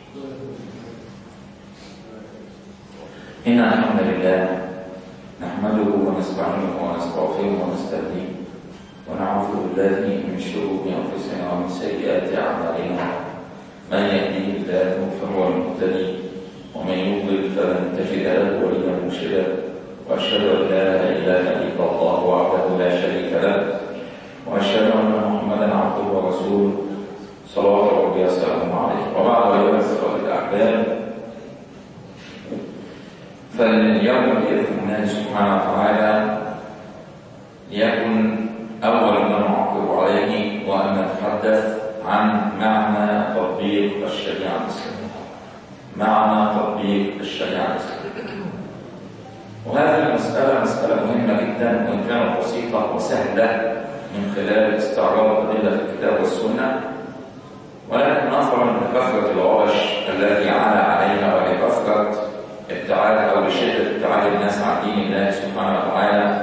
إن الحمد لله نحمده ونستعينه ونستغفره ونستهديه ونعوذ بالله من شرور أنفسنا ومن سيئات أعمالنا من يهديه الله فهو المهتدي ومن يضلل فلن تجد له وليا مرشدا وأشهد أن لا إله إلا الله وحده لا شريك له وأشهد أن محمدا عبده ورسوله صلوات ربي وسلامه عليه وبعد أيها الإخوة الأحباب فاليوم بإذن الله سبحانه وتعالى ليكن أول ما نعقب عليه وأن نتحدث عن معنى تطبيق الشريعة الإسلامية معنى تطبيق الشريعة الإسلامية وهذه المسألة مسألة مهمة جدا وإن كانت بسيطة وسهلة من خلال استعراض أدلة الكتاب والسنة ولكن نظرا لكثرة العرش التي عانى عليها ولكثرة ابتعاد أو لشدة ابتعاد الناس عن دين الله سبحانه وتعالى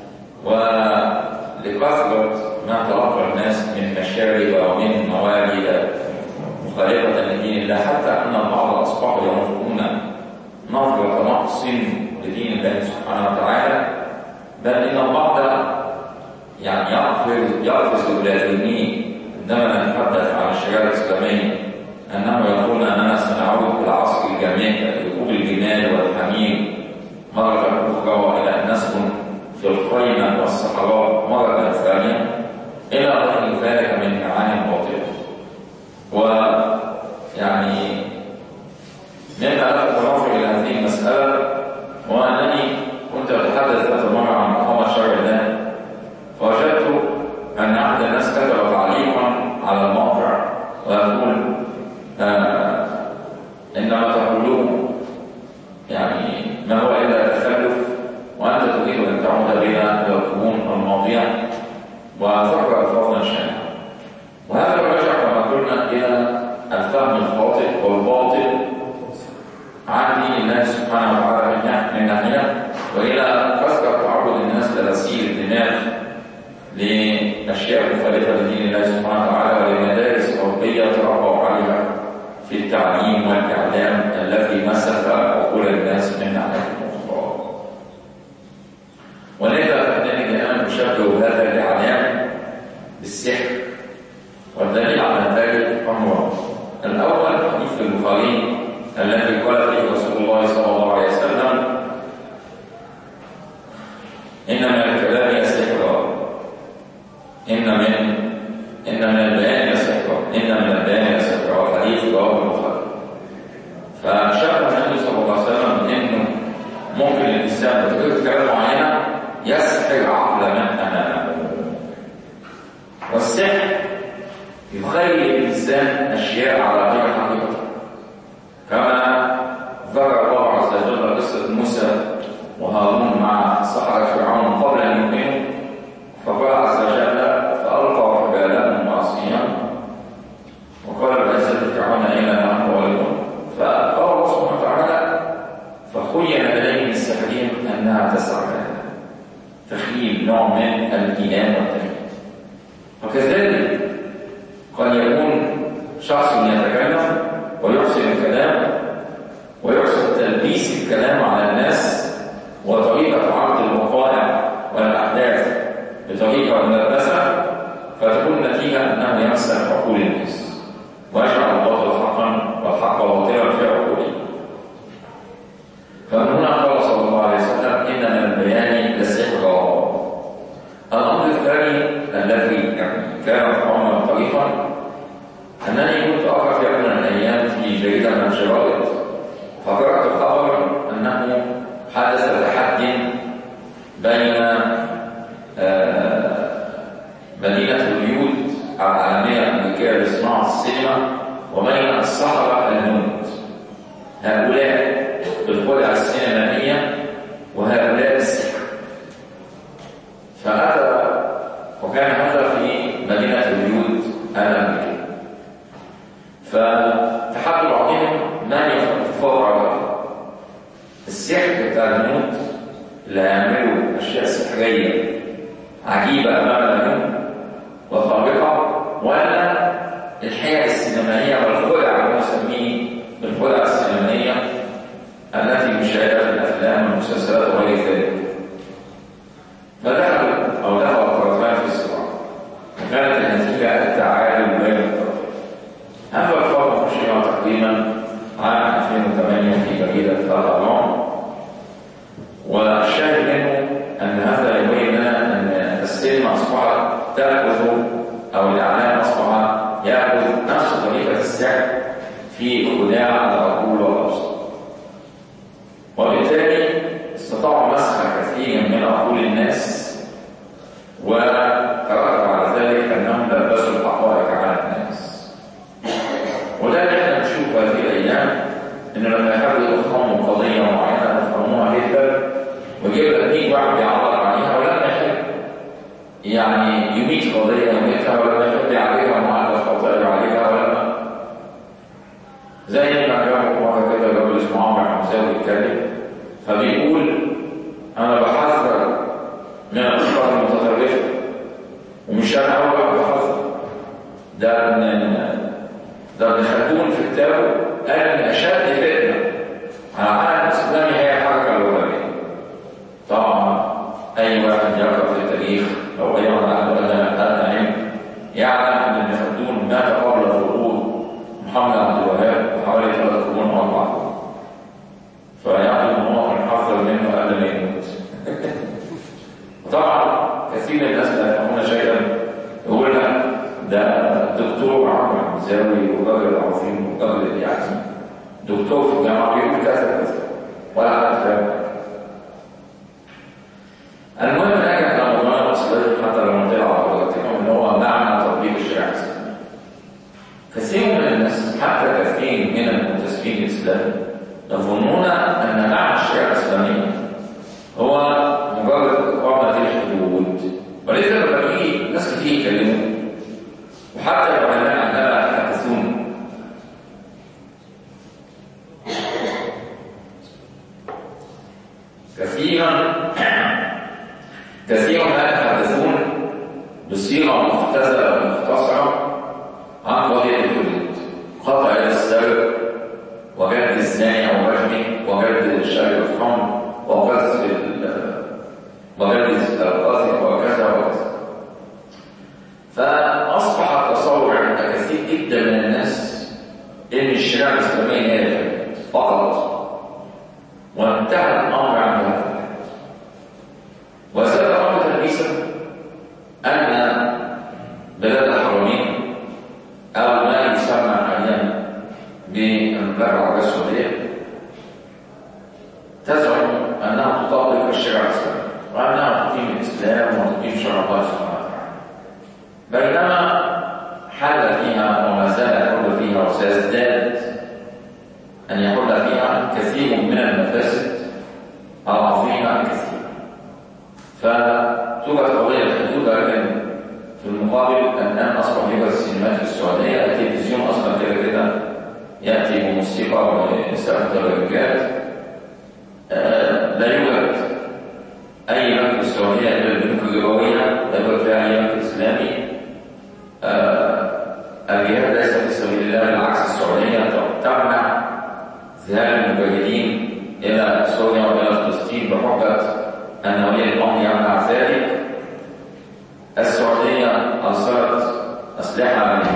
ولكثرة ما تلقى الناس من مشارب ومن موالد مخالفة لدين الله حتى أن البعض أصبحوا ينظرون نظرة نقص لدين الله سبحانه وتعالى بل إن البعض يعني يقفز يقفز إلى ذهنه عندما نتحدث عن الشريعة الإسلامية أنه يقول أننا سنعود بالعصر الجميل ركوب الجمال والحمير مرة أخرى وإلى أن نسكن في الخيمة والصحراء مرة ثانية إلى غير ذلك من معاني باطلة ويعني مما لفت نظري إلى هذه المسألة هو أنني كنت أتحدث ذات مرة عن مقام شرع الله فوجدت أن أحد الناس كتب تعليقا على الموقع ويقول آه إنما تقولون يعني ما هو إلا تخلف وأنت تريد أن تعود بنا إلى القرون الماضية وذكر ألفاظا شائعة وهذا يرجع كما قلنا إلى الفهم الخاطئ والباطل عن دين الله سبحانه وتعالى من ناحية وإلى كثرة تعرض الناس لغسيل الدماغ لأشياء مختلفة لدين الله سبحانه وتعالى ولمدارس أوروبية تربوا عليها في التعليم والإعلام الذي مسك عقول الناس من ناحية أخرى. ولذا فإنني الآن أشبه هذا الإعلام بالسحر والدليل على ذلك أمر الأول حديث البخاري الذي قال فيه رسول الله صلى الله عليه وسلم إن من الكلام سحرا إن من إن من البيان سحرا إن من البيان سحرا حديث رواه البخاري فشرح النبي صلى الله عليه وسلم إنه ممكن الإنسان بطريقة كلام معينة يسحر عقل من أمامه والسحر يخيل الإنسان أشياء على غير حقيقتها كما ذكر الله عز وجل قصة موسى وهارون مع سحرة فرعون قبل أن يؤمنوا فقال عز وجل فألقى حبالهم وعصيهم وقال العزة فرعون أين نحن ولدهم فقال الله سبحانه وتعالى فخيل إليه من سحرهم أنها تسعى تخيل نوع من الإيمان والتخيل وكذلك قد يكون شخص يتكلم ويحسن الكلام ويحسن تلبيس الكلام على الناس وطريقة عرض الوقائع والأحداث بطريقة ملبسة فتكون النتيجة أنه يمسك عقول الناس ويجعل الباطل حقا والحق باطلا في عقولهم فمن هنا قال صلى الله عليه وسلم إن من البيان لسحرا الأمر الثاني الذي يعني كان عمر طريقا أنني كنت أقرأ في يوم من الأيام في جريدة من الجرائد فقرأت خبرا أنه حدث تحدي بين مدينة هوليوود العالمية الأمريكية لصناعة السينما وبين السحرة الهنود هؤلاء بالخدعة السينمائية وهؤلاء السحر فأتى وكان هذا في مدينة هوليوود الأمريكية فتحدوا بعضهم من يتفوق على السحر بتاع الهنود اللي هيعملوا أشياء سحرية عجيبة أمام الهنود وخارقة ولا الحياة السينمائية والخدع اللي نسميه تقريبا عام 2008 في جريدة الأهرام والشاهد منه أن هذا يبين لنا أن السينما أصبحت تأخذ أو الإعلام أصبح يأخذ نفس طريقة السعر في خداع العقول والأبصار وبالتالي استطاعوا مسح كثيرا من عقول الناس وترتب على ذلك أنهم لبسوا الحقائق على الناس وده اللي احنا بنشوفه هذه الأيام إن لما يحاولوا يفهموا قضية معينة يفهموها جدا ويجيب لك 100 واحد يعبر عليها ولما يحب يعني يميت قضية يميتها ولما يحب يعالجها معالجة خاطئة يعالجها ولما زي ما كان مرة كده راجل اسمه عمرو حمزاوي بيتكلم فبيقول أنا بحذر من الأفكار المتطرفة ومش أنا أول واحد بحذر ده ابن ده ابن خلدون في كتابه قال إن أشد فتنة على العالم الإسلامي هي الحركة الوهابية طبعا أي واحد يقرأ في التاريخ أو أي واحد عنده أدنى علم يعلم أن ابن خلدون مات قبل ظهور محمد عبد الوهاب بحوالي ثلاث قرون أو أربع قرون فيعلم أن هو كان حذر منه قبل ما يموت طبعا كثير من الناس لا يفهمون شيئا يقول لك ده الدكتور عمرو حمزاوي والراجل العظيم والراجل يعني دكتور في الجامعه بيقول كذا كذا ولا حد فاهم المهم نرجع لموضوع الاصليه حتى لو نطلع على حضراتكم ان هو معنى تطبيق الشريعه الاسلاميه. كثير من الناس حتى كثير من المنتسبين للاسلام يظنون ان معنى الشريعه الاسلاميه هو مجرد إقامة الحدود ولذا لما تيجي ناس كتير يتكلموا وحتى العلماء عندما يتحدثون كثيرا كثيرا ما يتحدثون بصيغة مختزلة ومختصرة عن قضية الحدود قطع السرق وجلد الزاني أو رجمه وجلد شارب الخمر وقذف وجلد القاذف وكذا وكذا فأصبح التصور عند كثير جدا من الناس إن الشريعة الإسلامية هي الحدود فقط وانتهى الأمر عند هذا وزاد الأمر تلبيسا أن بلاد الحرمين أو ما يسمى حاليا بالمملكة العربية السعودية تزعم أنها تطبق الشريعة الإسلامية وأنها تقيم الإسلام وتقيم شرع الله سبحانه وتعالى بينما حل فيها وما زال يحل فيها وسيزداد أن يحل فيها كثير من المفاسد العظيمة الكثير فتوجد قضية الحدود لكن في المقابل الآن أصبح يوجد السينمات في السعودية التلفزيون أصلا كده كده يأتي بموسيقى ونساء متبرجات آه لا يوجد أي بنك في السعودية إلا البنوك الربوية لا يوجد فيها أي بنك إسلامي آه الجهاد ليس في سبيل الله بالعكس السعودية تمنع ذهاب المجاهدين إلى سوريا وإلى فلسطين بحجة أن ولي الأمر يمنع ذلك السعودية أرسلت أسلحة من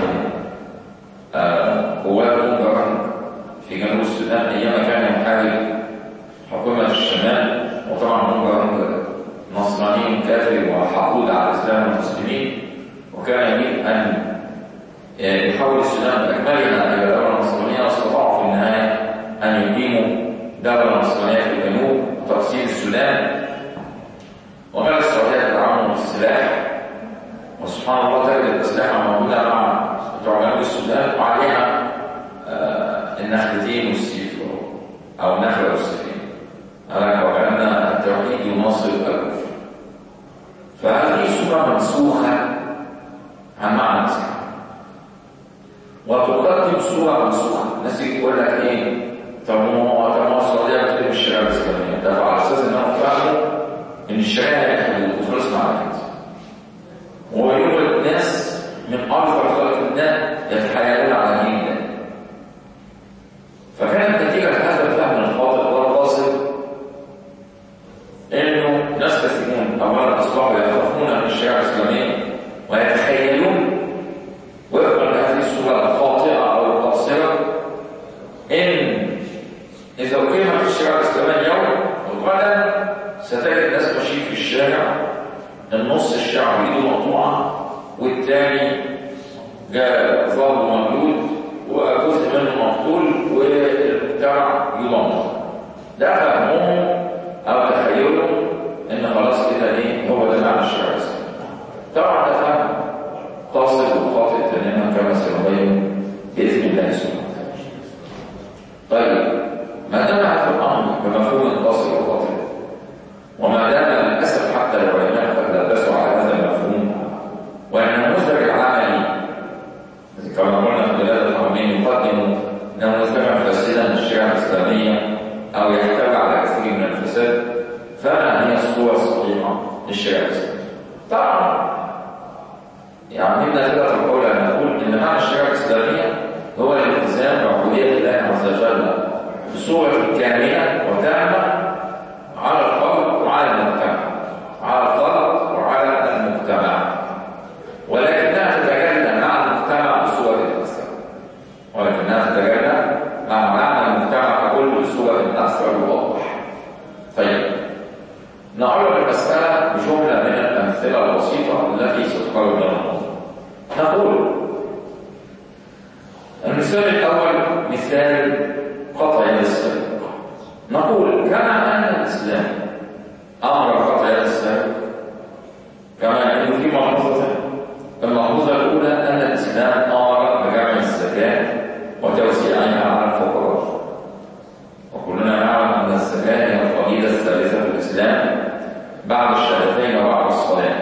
قوات أم في جنوب السودان أيام كان يحارب حكومة الشمال وطبعا أم نصراني كافر وحقود على الإسلام والمسلمين وكان يريد أن يحول السودان بأكملها إلى دولة نصرانية واستطاعوا في النهاية أن يقيموا دولة نصرانية في الجنوب وتقسيم السودان وكان السعودية تدعمهم بالسلاح وسبحان الله تجد الأسلحة موجودة مع بتوع جنوب السودان وعليها آه النخلتين والسيف أو النخلة والسيفين وكأن التوحيد يناصر الكفر فهذه صورة منسوخة عن معنى الإسلام وتقدم صورة منسوخة الناس يقول لك إيه طب ما طب ما السعودية بتكتب الشريعة الإسلامية ده على أساس إنهم فهموا إن الشريعة هي الحدود وخلصنا على كده ويوجد ناس من أكثر خلق الله يتحايلون على دين الله فكانت نتيجة هذا الفهم الخاطئ والقاصد إنه ناس كثيرون أولا أصبحوا يخافون من الشريعة الإسلامية ويتخيلون وفقا لهذه الصورة الخاطئة أو القاصرة ده فهمهم او تخيلهم ان خلاص كده ايه هو ده معنى الشرع الاسلامي طبعا ده فهم قاصر وخاطئ تماما كما سنبين باذن الله سبحانه طيب ما دام هذا الامر بمفهوم قاصر وخاطئ وما دام للاسف حتى العلماء قد لبسوا على هذا المفهوم والنموذج العملي كما قلنا في بلاد الحرمين يقدم نموذجا فاسدا للشريعه الاسلاميه او يحتوي على كثير من الفساد فما هي الصوره الصحيحه للشريعه الاسلاميه؟ طبعا يعني من ثلاثة القول أن نقول إن معنى الشريعة الإسلامية هو الالتزام بعبودية الله عز وجل بصورة كاملة وتامة على الفرد وعلى المجتمع على الفرد وعلى المجتمع ولكنها تتجلى مع المجتمع بصورة أكثر ولكنها تتجلى مع معنى المجتمع ككل بصورة أكثر وأوضح طيب نعرض المسألة بجملة من الأمثلة البسيطة التي ستقرب لنا نقول المثال الأول مثال قطع يد السرقة نقول كما أن الإسلام أمر قطع يد السرقة كما أنه في ملحوظة الملحوظة الأولى أن الإسلام أمر بجمع الزكاة وتوزيعها على الفقراء وكلنا نعلم أن الزكاة هي الفضيلة الثالثة في الإسلام بعد الشهادتين وبعد الصلاة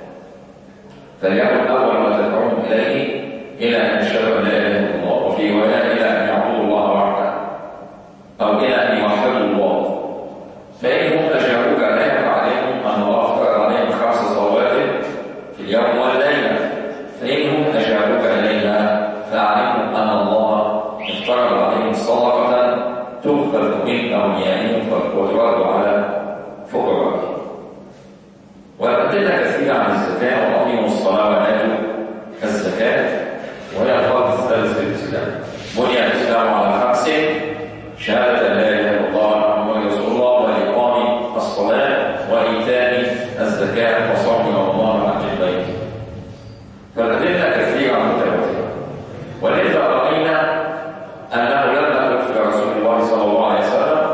فليكن أول ما تدعوهم إليه إلى أن يشهدوا أن لا إله إلا الله وفي رواية إلى أن يعبدوا الله وحده أو إلى أن يوحدوا الله فإنهم أجابوك عليها فعليهم أن الله افترض عليهم خمس صلوات في اليوم والليلة فإنهم أجابوك إليها فعليهم أن الله افترض عليهم صدقة تؤخذ من أغنيائهم وترد على فقراء والأدلة كثيرة عن الزكاة وأقيموا الصلاة وآتوا الزكاة وهي الفرض الثالث في الإسلام بني الإسلام على خمس شهادة لا إله إلا الله محمد رسول الله وإقام الصلاة وإيتاء الزكاة وصوم رمضان وحج البيت فالأدلة كثيرة متواترة ولذا رأينا أنه لما كتب رسول الله صلى الله عليه وسلم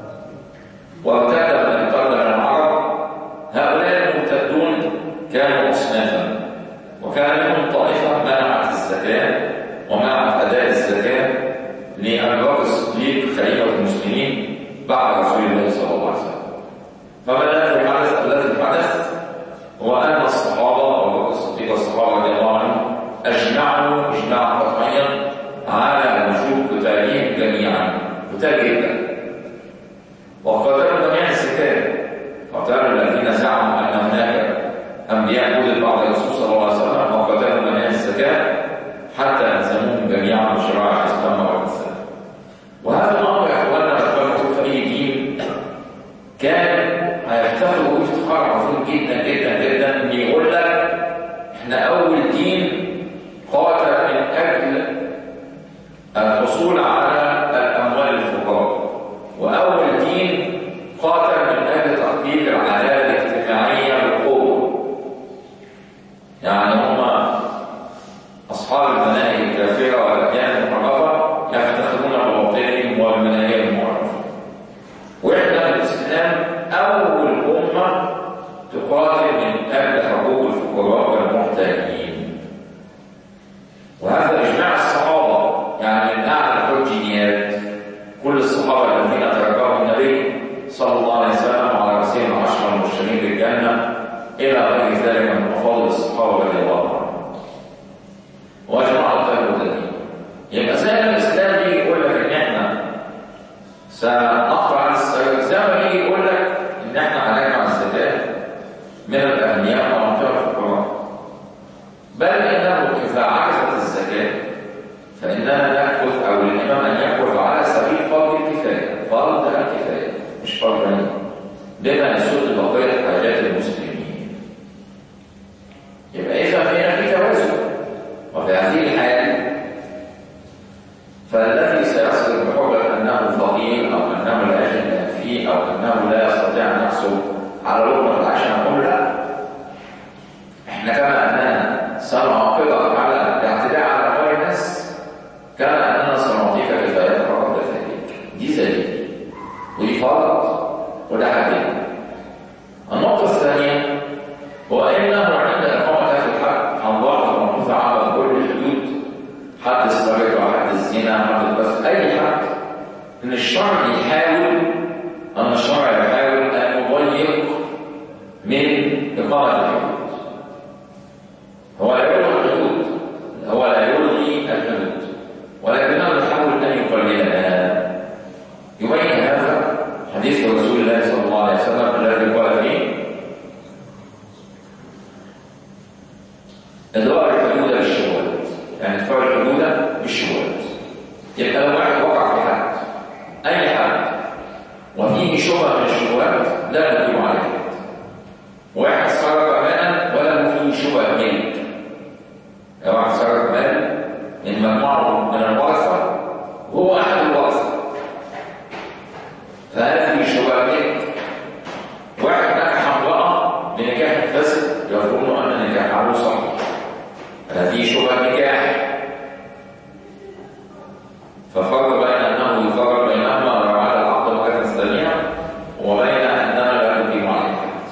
وارتد من ارتد من العرب هؤلاء المرتدون كانوا أصنافا وكان منهم طائفة منعت الزكاة ومنعت أداء الزكاة لأبي بكر الصديق خليفة المسلمين بعد رسول الله صلى الله عليه وسلم فبدأ الحدث الذي حدث هو أن الصحابة أبو بكر الصديق والصحابة رضي الله عنهم أجمعوا إجماعا قطعيا على وجوب قتالهم جميعا قتال جدا وقتلوا جميع الزكاة قتلوا الذين زعموا أن هناك أنبياء ولد بعد الرسول صلى الله عليه وسلم وقتلوا جميع الزكاة حتى ألزموهم جميعا بشرائع الإسلام والإسلام وهذا الأمر يا إخواننا لو في أي دين كان هيفتخر بافتخار عظيم جدا جدا جدا إن يقول لك إحنا أول دين قاتل من أجل الحصول على الأموال الفقراء وأول دين قاتل من أجل تحقيق العدالة الاجتماعية بالقوة يعني هم أصحاب المناهج الكافرة والأديان المحرفة يفتخرون بباطلهم وبمناهج المعرفة وإحنا في الإسلام أول أمة تقاتل من أجل حقوق الفقراء والمحتاجين وهذا إجماع الصحابة يعني من أعلى الحجيات كل الصحابة الذين تركهم النبي صلى الله عليه وسلم على رأسهم العشرة المبشرين بالجنة إلى غير ذلك من مفاضل الصحابة رضي الله عنهم وأجمع الخير والدين يبقى زي الإسلام يجي يقول لك إن إحنا سنقطع عن السير زي ما يجي يقول لك إن إحنا هنجمع الزكاة من الأغنياء ومنطقة الفقراء بل إنه إذا عجزت الزكاة فإننا نأخذ أو الإمام أن يأخذ على سبيل فرض الكفاية فرض الكفاية مش فرض عين بما يسد بقية حاجات المسلمين يبقى إذا هنا في توازن وفي هذه الحال فالذي سيصل بحجة أنه فقير أو أنه لا يجد فيه أو أنه لا يستطيع أن يحصل على لقمة العيش نقول لا احنا كما أننا سنعاقبك على الاعتداء على أموال الناس كما أننا سنعطيك كفاية فقط ذلك دي زي ودي في فرض وده حدين النقطة الثانية هو أنه عند إقامة هذا الحد عن ضعف ومنفوذ على كل الحدود حد السرقة حد الزنا حد القذف أي حد إن الشرع يحاول أن الشرع يحاول أن يضيق من إقامة الحدود هو لا يلغي الحدود هو لا يلغي الحدود ولكنه يحاول أن يقللها يبين هذا حديث رسول الله صلى الله عليه وسلم الذي قال فيه إدراء الحدود بالشهوات يعني إدراء الحدود بالشهوات يبقى لو واحد وقع في حد أي حد وفيه شبهة من الشهوات لا نقيم عليه حد واحد سرق مالا وله فيه شبهة ملك لو واحد سرق مال من مجموعة من الورثة وهو أحد الورثة فهذه شبهة ملك واحد نكح امرأة بنكاح فاسد يظن أن نكاحه صحيح هذه شبهة نكاح ففرق بين أنه يفرق بينهما ولو على العقد مرة ثانية وبين أننا لا نقيم عليه حد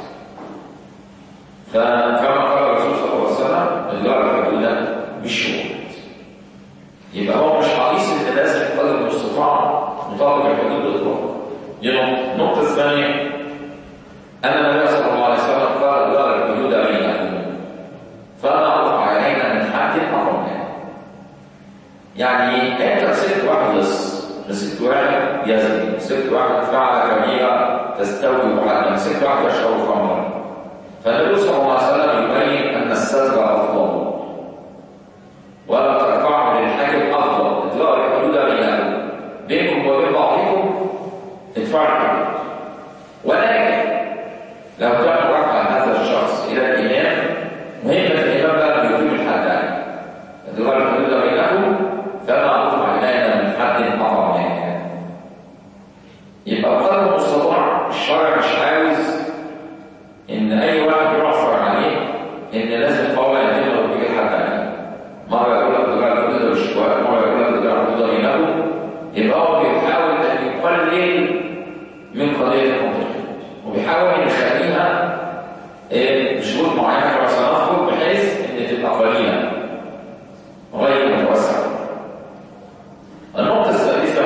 فكما قال الرسول صلى الله عليه وسلم الجار الحدود بالشهود يبقى هو مش حريص ان لازم قدر المستطاع مطابق الحدود بالاطلاق دي النقطة الثانية أن النبي صلى الله عليه وسلم قال دار الحدود بينكم فما أطلق علينا من حد أمرنا يعني أنت مسكت واحد لص مسكت واحد يزني مسكت واحد فعل كبيرة تستوجب على مسكت واحد يشرب خمرا فالنبي صلى الله عليه وسلم يبين أن الستر أفضل ولا ترفعوا للحاكم أفضل إطلاق الحدود بينكم بينكم وبين بعضكم ادفعوا الحدود ولكن لو كان وقع هذا الشخص إلى الإمام مهمة الإمام بقى بيقيم الحد عليه إطلاق الحدود بينكم فما أطلع علينا من حد أعظم يبقى قدر المستطاع الشرع مش عاوز إن أي واحد يعثر عليه إن لازم فورا يتم تطبيق الحد عليه مرة يقول لك دراع الحدود بالشكوى مرة يقول لك دراع الحدود بينكم يبقى هو بيحاول أن يقلل من قضية المنطق وبيحاول يخليها بشروط معينة كما سنذكر بحيث إن تبقى قليلة غير متوسعة النقطة الثالثة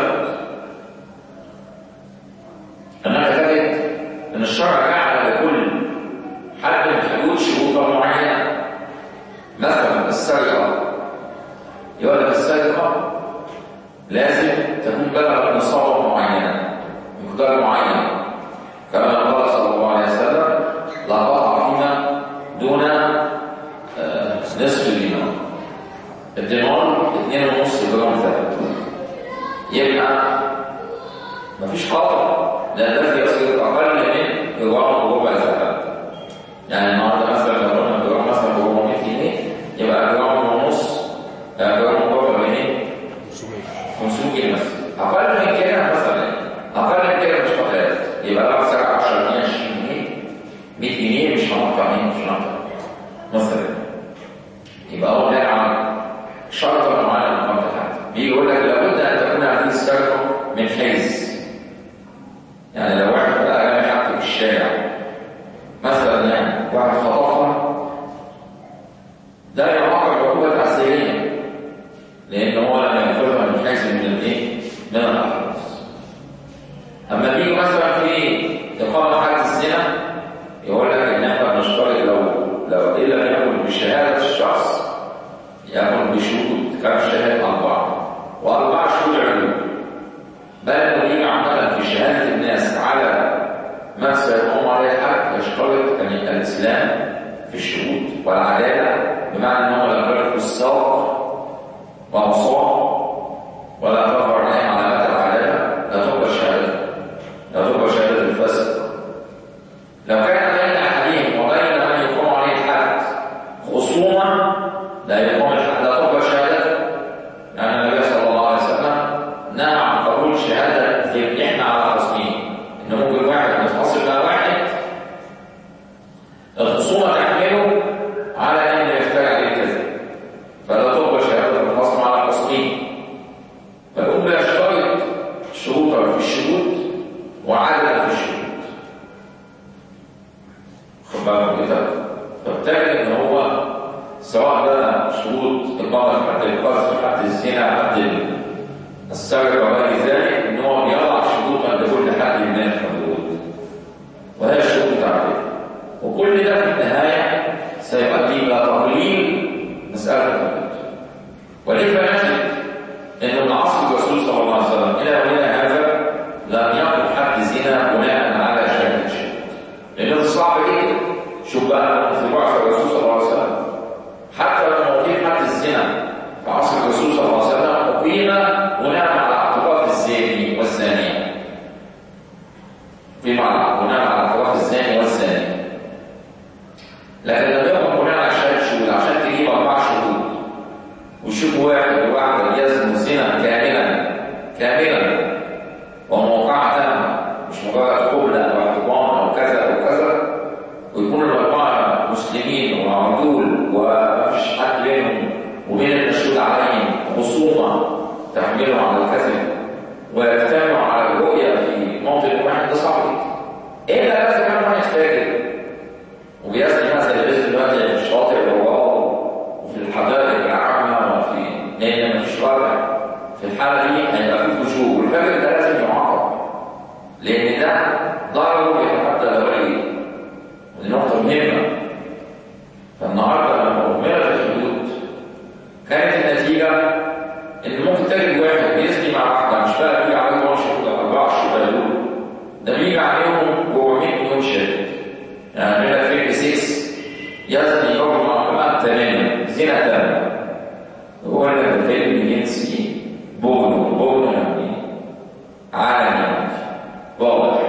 أنك تجد أن الشرع جعل لكل حد من الحدود شروطا معينة مثلا السرقة يقول لك السرقة لازم تكون بلغت نصابة معينة مقدار معين كما قال صلى الله عليه وسلم لا قطع فيما دون آه نصف دينار الدينار 2.5 جرام ذهب يبقى مفيش قطع لا الذي يصير اقل من جرام وربع ذهب يعني النهارده مثلا لو قلنا جرام مثلا ب 400 جنيه يبقى جرام ونص جرام وربع جنيه 500 جنيه مثلا اقل من كده مثلا اقل من كده مش قطعات يبقى لو سرق 10 جنيه 20 جنيه 100 جنيه مش هنقطع مين مش هنقطع مثلا يبقى هو نلعب شرطا معينه من قبل حد بيجي يقول لك لابد ان تكون هذه السرقه من حيز يعني لو واحد بقى رامي حاجته في الشارع مثلا يعني واحد خطفها ده يعاقب عقوبه تعزيريه لان هو لم ينفذها من حيز من الايه؟ من الاحراز اما بيجي مثلا في اقامه حد الزنا يقول لك ان احنا بنشترط لو لو ايه لم يكن بشهاده الشخص يكن بشهود كم شهاده اربعه واربعه شهود علوم بل لما يجي القذف حد الزنا حد السرقة وغير ذلك ان هو بيضع شروطا لكل حد من الحدود وهي الشروط تعريف وكل ده في النهاية سيؤدي إلى تقليل مسألة الحدود ولذا نجد أن من عصر الرسول صلى الله عليه وسلم إلى يومنا هذا لم يقم حد زنا بناء على شهادة شيء لأن ده صعب جدا شوف بقى في بعث الرسول صلى الله عليه وسلم حتى لما أقيم حد الزنا في عصر الرسول صلى الله عليه وسلم أقيم بناء على اعتراف الزاني والزانية بمعنى بناء على اعتراف الزاني والزانية لكن لم يكن بناء على شهادة شهود عشان تجيب أربع شهود وشوف واحد وواحدة يزن زنا كاملا كاملا وموقعة تامة مش مجرد قبلة أو احتضان أو كذا أو كذا ويكون الأربعة مسلمين وعدول ومفيش حد بينهم وبين المشهود عليهم خصومة تحملهم على الكذب ويجتمعوا على الرؤية في موطن واحد ده صعب جدا. إيه ده لازم كان واحد فاكر وبيسمي مثلا الرزق دلوقتي في الشاطئ الرواه وفي الحدائق العامة وفي لأن مفيش رابع في الحالة دي هيبقى في فجور والفجر ده لازم يعاقب لأن ده ضرره يتحدى لوليه ودي نقطة مهمة فالنهارده لما أمرت الحدود كانت النتيجة إن ممكن تجد واحد بيزني مع واحدة مش بقى بيجي عليهم 12 ولا 24 دول ده بيجي عليهم 400 مليون شاهد يعني من فيلم 6 يزني رجل مع امرأة تماما زنا تماما هو ده فيلم جنسي بورنو بورنو يعني عالمي يعني واضح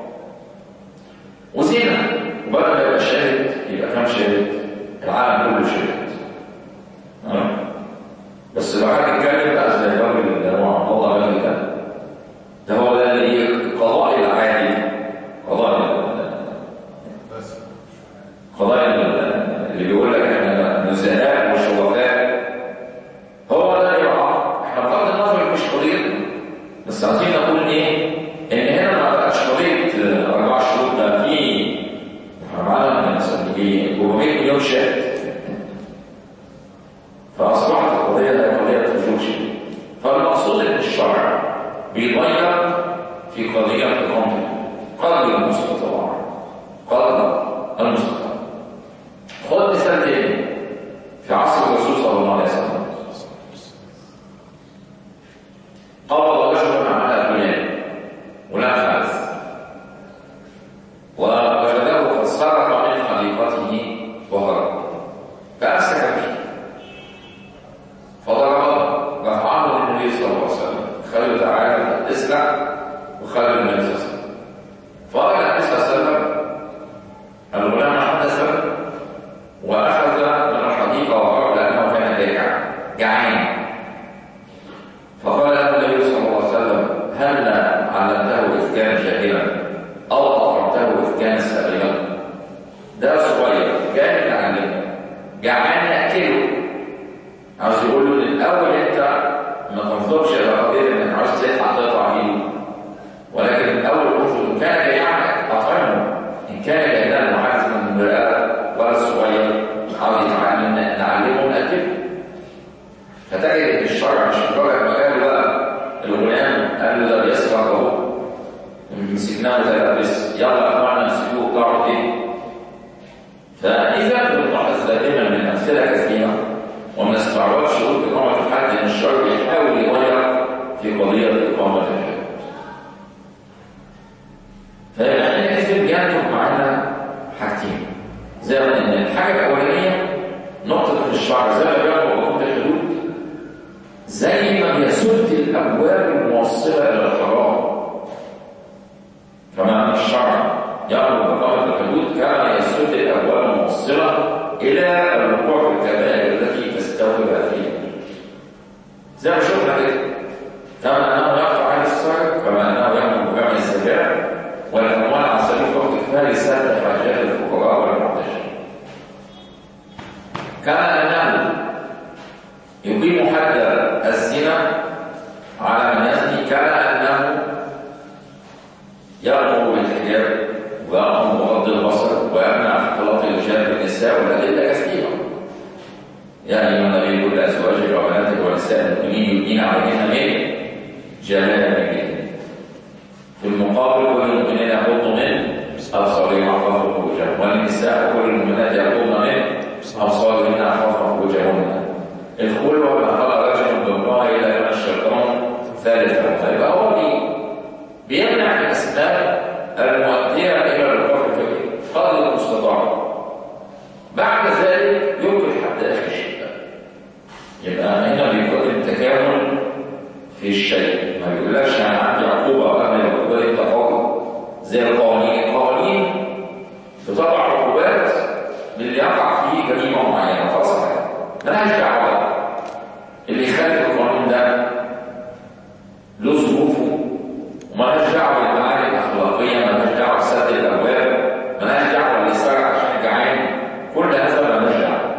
وزنا وبدل ما يبقى شاهد يبقى كام شاهد؟ العالم كله شاهد ها؟ بس لو حد اتكلم بقى زي الراجل اللي هو عبد الله الراجل ده ده هو ده اللي هي القضاء العادي قضاء بس قضايا اللي بيقول لك احنا نزهاء وشرفاء هو ده اللي يقع احنا بغض النظر مش قضيه بس عايزين نقول ايه ان هنا ما بقاش قضيه اربع شهور ده في احنا معانا مثلا يجي 400 مليون شاهد فاصبحت القضيه هي قضيه فجور شديد فالمقصود ان الشرع بيغير في قضيه اقامه قدر المستطاع قدر المستطاع خد مثال تاني في عصر الرسول صلى الله عليه وسلم قبض رجل على فلان ولا فاز ووجده قد سرق من حديقته وهرب فامسك به فضربه رفعه للنبي صلى الله عليه وسلم خلوا تعالى اسرع وخلوا النبي صلى الله عليه وسلم فرجع النبي صلى الله عليه وسلم الغلام حدث واخذ من الحديقه وهرب لانه كان جائعا جعان فقال له النبي صلى الله عليه وسلم هل علمته اذ كان جاهلا او اطعمته اذ كان سائلا ده صغير كان يتعلم جعان ياكله عاوز يقول له الاول انت ما تنظرش الى قضيه انك عاوز تلحق تقطع ايده ولكن الاول انظر ان كان جائعا اطعمه ان كان جاهلا وعازما من الرئه ولا صغير عاوز يتعلم نعلمه ناكله فتجد ان الشرع مش مجرد ما قال بقى الغلام قال له ده بيسرق اهو مسكناه تلبس يلا يا اخوانا امسكوه اطلعوا كده فاذا بنلاحظ دائما من امثله كثيره ومن استعراض شروط اقامه الحد ان الشرع يحاول يغير في قضيه اقامه الحد فيبقى حينئذ بينتج معانا حاجتين زي ما ان الحاجه الاولانيه نقطه الشرع زي ما بيعمل اقامه الحدود زي ما بيسد الابواب الموصله الى الحرام كما ان الشرع يامر بقامه الحدود كما يسد الابواب الموصله الى الوقوع في الكبائر التي تستوجب فيها زي ما شفنا كده كما انه يقطع عن السرق كما انه يامر بجمع الزكاه والاموال على سبيل الوقت الكفايه لسد حاجات الفقراء والمحتاجين كما انه يقيم حد الزنا على من يزني يدنين عليهن من جلابيبهن في المقابل كل المؤمنين يغضوا من ابصارهم واحفظوا فروجهم والنساء كل المؤمنات يغضن من ابصارهن واحفظن فروجهن الخلوه ما قال رجل بامراه الا كان الشيطان ثالثا فيبقى هو بي بيمنع الاسباب المؤديه الى الوقوع في الفكر قدر المستطاع بعد ذلك يمكن حتى اخر شيء يبقى هنا بيكون التكامل في الشيء ما بيقولكش انا عندي عقوبه قبل العقوبه دي تفاضل زي القوانين القوانين بتضع عقوبات للي يقع فيه جريمه معينه خلاص ملهاش دعوه اللي يخالف القانون ده له ظروفه ومالهاش دعوه بالمعاني الاخلاقيه مالهاش دعوه بسد الابواب مالهاش دعوه باللي سرق عشان جعان كل هذا مالهاش دعوه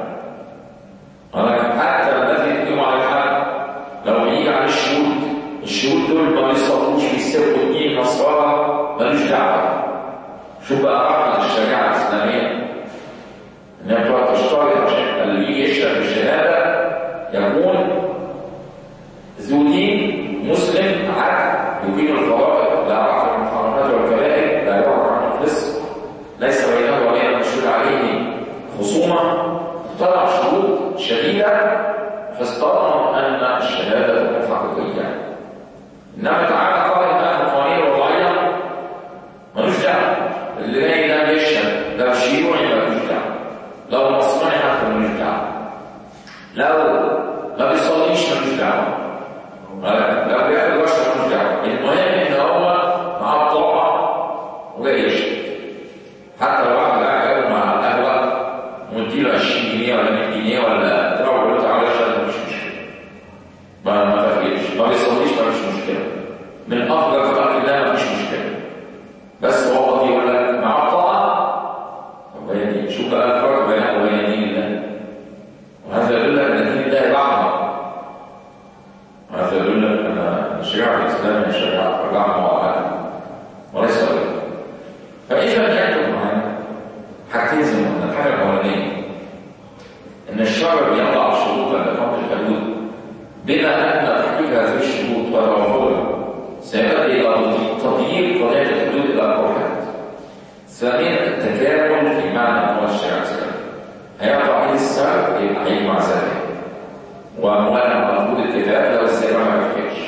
ولكن حتى الذي يقيم على الحد لو يجي على الشهود الشهود دول ما بيصلوش بيسبوا الدين نصارى ملوش دعوه شوف بقى رحمه الشريعه الاسلاميه انها بتقعد تشترط عشان اللي يجي يشرب الشهاده يكون ذو دين مسلم عدل يقيم الفرائض لا يعرف عن المحرمات والكبائر لا يعرف عن الفسق ليس بينه وبين المشهور عليه خصومه طلع شروط شديده فاستضمن ان الشهاده تكون حقيقيه انما تعالى قال انها قوانين وضعيه ملوش دعوه اللي جاي ده بيشهد لو شيوعي ملوش دعوه لو مصري حتى ملوش دعوه لو ما بيصليش ملوش دعوه لو بياكل بشر ملوش دعوه المهم ان هو معاه طاعه وجاي يشهد حتى لو واحد قاعد مع القهوه ومديله 20 جنيه ولا 100 جنيه ولا تروح له تعالى اشهد مش مشكله ما ما تفكرش ما بيصليش ما فيش مشكله من افضل خلق الله ما فيش مشكله بس هو قضي يقول لك مع الطاعه طب هي دي شوف بقى الفرق بينك وبين دين الله وهذا يدل لك ان دين الله بعض وهذا يدل لك ان الشريعه الاسلاميه شريعه رحمه وعدل وليس غير فاذا يكتب معنا حاجتين زي ما قلنا الحاجه الاولانيه ان الشرع بيضع شروطا لقبل الحدود بما ان تحقيق هذه الشروط وتوفرها سيؤدي الى تضييق قضيه الحدود الى القرآن ثانيا التكامل في معنى اموال الشريعه الاسلاميه هيقطع ايد السرق يبقى هيجمع ذلك واموال مفروض الكتاب لو السرقه ما يكفيش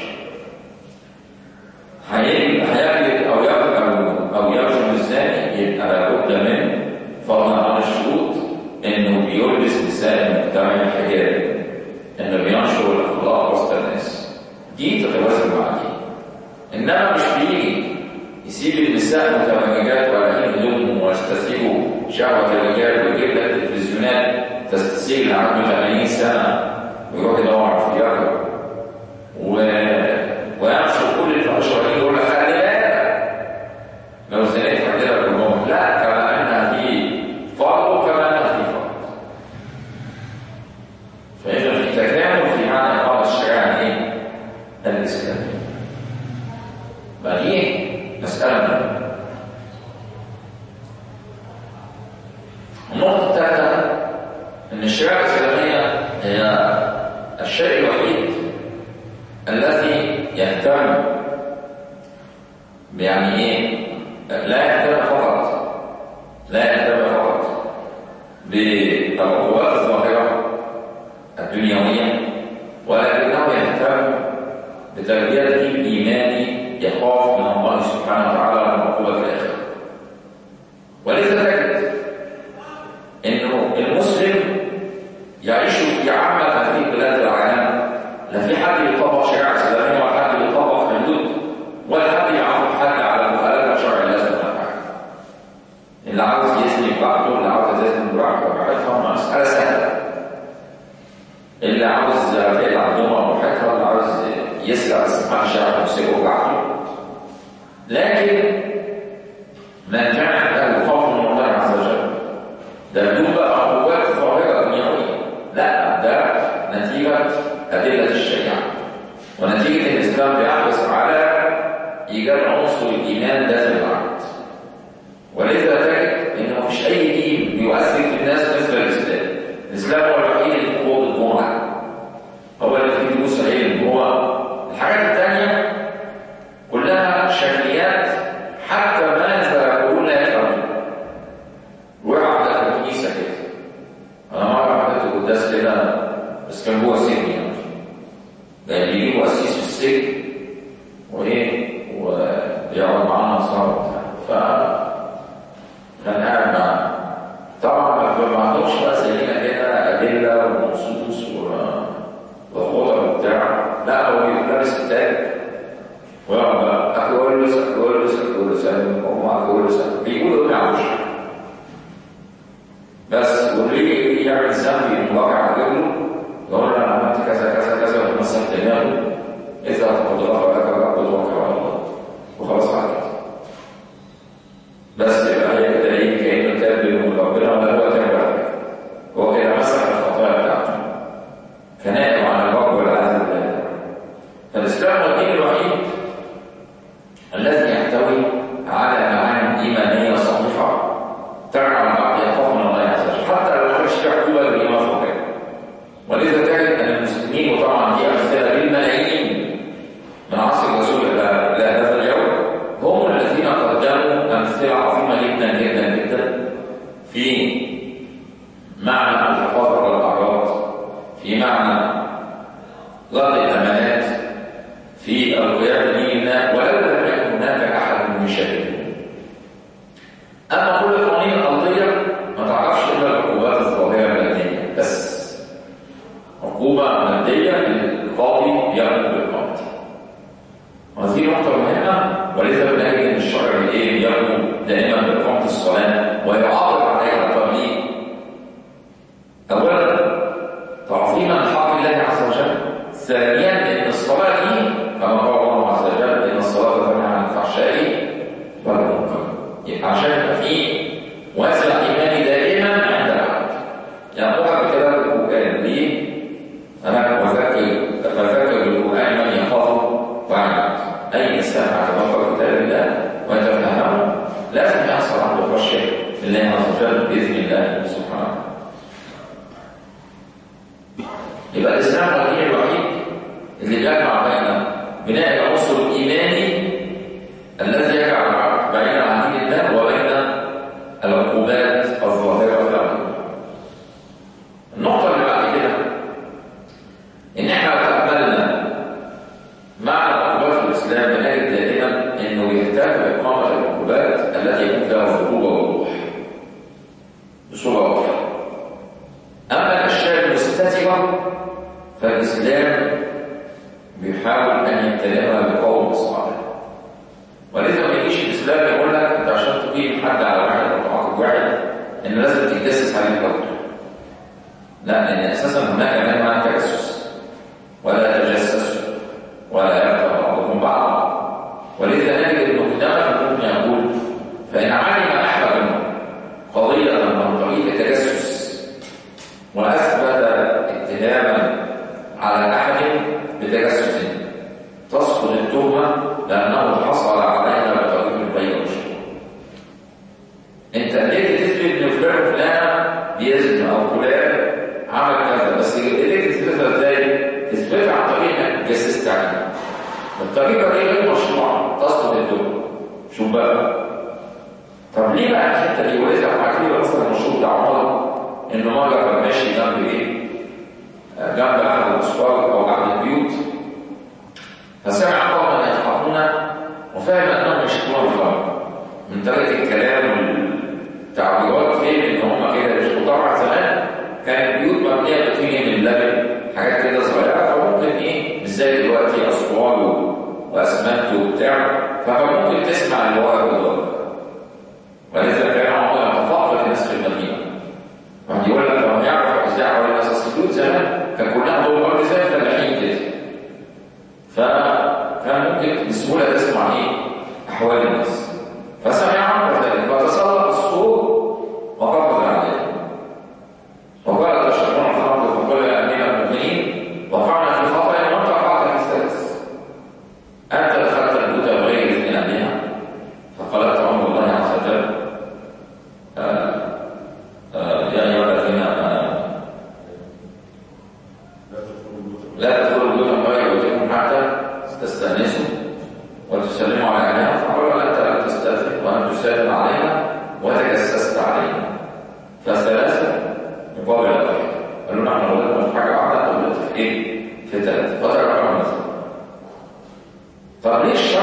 هيجلد او يقتل او او يرجم الزاني يبقى لابد من فضلا عن الشروط انه بيلبس نساء المجتمع الحجاب انه بينشر الاخلاق وسط الناس دي تتوازن مع دي انما مش بيجي يسيب النساء متمججات ورايحين هدومهم ويستسيغوا شهوه الرجال ويجيب لها تلفزيونات تستسيغ اللي عنده 80 سنه ويروح يدور في يرجع و... وينشر كل الفحشاء يقول لك خلي بالك لو زنيت عندنا كلهم لا كما انها في فرض وكما انها في فرض فاذا في تكامل في معنى اقامه الشريعه ايه؟ الاسلاميه بقى دي مساله مهمه النقطه الثالثه ان الشريعه الاسلاميه هي الشيء الوحيد الذي يهتم يعني ايه لا يهتم فقط لا يهتم فقط بالعقوبات الظاهره الدنيويه ولكنه يهتم بتربيه دين ايماني يخاف من الله سبحانه وتعالى والعقوبه في الاخره ولذا تجد انه المسلم يعيش في عامه هذه بلاد العالم لا في حد يطبق شريعه اسلاميه ولا حد يطبق حدود ولا حد يعاقب حد على مخالفه شرع الله سبحانه وتعالى. اللي عاوز يزني براحته اللي عاوز يزني براحته براحتها مساله سهله. اللي عاوز يقلع دمه براحتها اللي عاوز يسرق بس ما حدش يعرف يمسكه براحته. لكن من كان عنده خوف من الله عز وجل ده بدون بقى عقوبات ظاهره دنيويه لا ده نتيجه أدلة الشريعة ونتيجة الإسلام بيحرص على إيجاد عنصر الإيمان داخل العقد ولذا تجد إن مفيش أي دين بيؤثر في الناس مثل الإسلام الإسلام هو الوحيد اللي فيه الجمعة هو اللي فيه دروس علم هو يقعد معانا صار ف كان قاعد معانا طبعا ما عندهمش بقى زينا كده ادله ونصوص وخطب وبتاع لا هو لابس كتاب ويقعد بقى اكولس اكولس اكولس اكولس بيقولوا ايه على بس وليه يعمل ذنب يواقع على رجله يقول انا عملت كذا كذا كذا وتمسك دماغه اذا تقدر لك الرب توكل على الله وخلاص على كده بس يبقى هي كده ايه كانه تاب من ربنا ولا هو تاب على هو كده مسح الخطايا بتاعته كنائم عن الرب والعياذ بالله فالاسلام هو الدين الوحيد الذي يحتوي على معاني ايمانيه صحيحه ترعى العبد يخاف من الله عز وجل حتى لو ما كانش في عقوبه للايمان فوق ولذا تجد ان المسلمين وطبعا دي امثله بالملايين من عصر الرسول الى هذا اليوم هم الذين قدموا امثله عظيمه جدا جدا جدا في معنى الحفاظ على الاعراض في معنى رد الامانات في القيام بدين الله ولو لم يكن هناك احد يشاهده اما كل القوانين الارضيه ما تعرفش الا العقوبات الظاهره الماديه بس عقوبه ماديه للقاضي يامر بالقبض وهذه نقطه مهمه ولذا بنجد ان الشرع الايه يامر دائما باقامه الصلاه ويعاقب عليها التبليغ اولا تعظيما لحق الله عز وجل ثانيا ان الصلاه دي كما قال الله عز وجل ان الصلاه تنهى عن الفحشاء والمنكر عشان يبقى في واسع ايماني دائما عند العبد يعني قرأ كده القرآن ليه؟ أنا وذكر فذكر بالقرآن من يخافه ويعبد أي إنسان بعد ما كتاب الله ويتفهمه لازم يحصل عنده خشية لله عز وجل بإذن الله سبحانه يبقى الإسلام هو الدين الوحيد اللي بيجمع بين بناء العنصر الإيماني الذي يجعل العبد بعيدا عن دين الله وبين العقوبات الظاهرة والباطنة. النقطة اللي بعد كده إن إحنا لو تأملنا معنى عقوبات الإسلام بنجد دائما إنه يهتم بإقامة العقوبات التي يكون فيها صعوبة ووضوح بصورة واضحة. أما الأشياء المستترة فالإسلام بيحاول أن يتلمها بقوة صالحة. ولذا ما يجيش الاسلام يقول لك انت عشان تقيم حد على واحد او تعاقب واحد ان لازم تتجسس عليه برضه. لا لان اساسا هناك من مع تجسس ولا تجسسوا ولا يغتب بعضكم بعضا ولذا نجد انه كتابه ممكن يقول فان علم احد قضيه من طريق التجسس واثبت اتهاما على احد بتجسس تسقط التهمه لانه حصل عليها بطريق البيع والشراء. انت قدرت تثبت ان فلان فلان بيزن او فلان عمل كذا بس قدرت تثبتها ازاي؟ تثبتها عن طريق انك جسست عليه. الطريقه دي غير مشروعه تسقط التهمه. شوف بقى طب ليه بقى الحته دي ولذا عارفين مثلا المشروع بتاع عمر انه مره كان ماشي جنب ايه؟ جنب احد الاسفار او احد البيوت فسمع قوما يضحكون وفهم انهم يشكون الله من طريقه الكلام والتعبيرات فهم ان هم كده يشكوا طبعا زمان كان البيوت مبنيه بتيجي من لبن حاجات كده صغيره فممكن ايه مش زي دلوقتي اسوار واسمنت وبتاع فممكن تسمع اللي ورا بالظبط ولذا كان عمر يتفقد الناس في المدينه واحد يقول لك لو يعرف ازاي حوالين الناس اصل البيوت زمان كان كلها دول برضه زي الفلاحين كده فكان ممكن بسهولة تسمع ايه أحوال الناس فسمع عمرو ذلك فتسلط الصوت وقبض عليه وقال تشربون الخمر فقال يا أمير المؤمنين وقعنا في خطأ وأنت وقعت في سادس أنت دخلت البيوت بغير إذن أهلها فقالت عمر الله عز وجل آه آه يا أيها الذين آمنوا لا تدخلوا بيوتا غير بيوتكم حتى تستأنسوا وتسلموا على أهلها فقالوا أنت لم تستأذن وأن تسلم على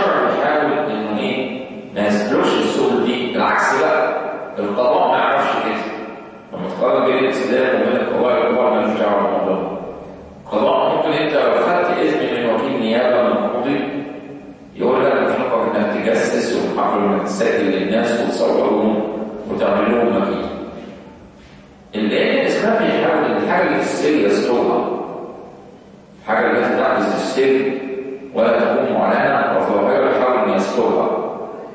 الشرع بيحاول انه ايه ما يسلوش السبل دي بالعكس بقى القضاء ما يعرفش كده لما تقارن بين الاسلام وبين القضاء القضاء مالوش دعوه بالموضوع القضاء ممكن انت لو خدت اذن من وكيل نيابه من قاضي يقول لك بنحكم انك تجسس وبنحكم انك تسجل للناس وتصورهم وتعمل لهم مكيد اللي الاسلام بيحاول الحاجه اللي في السر يسترها الحاجه التي تحدث في السر ولا تكون معلنه وظاهره يحاول ان يسترها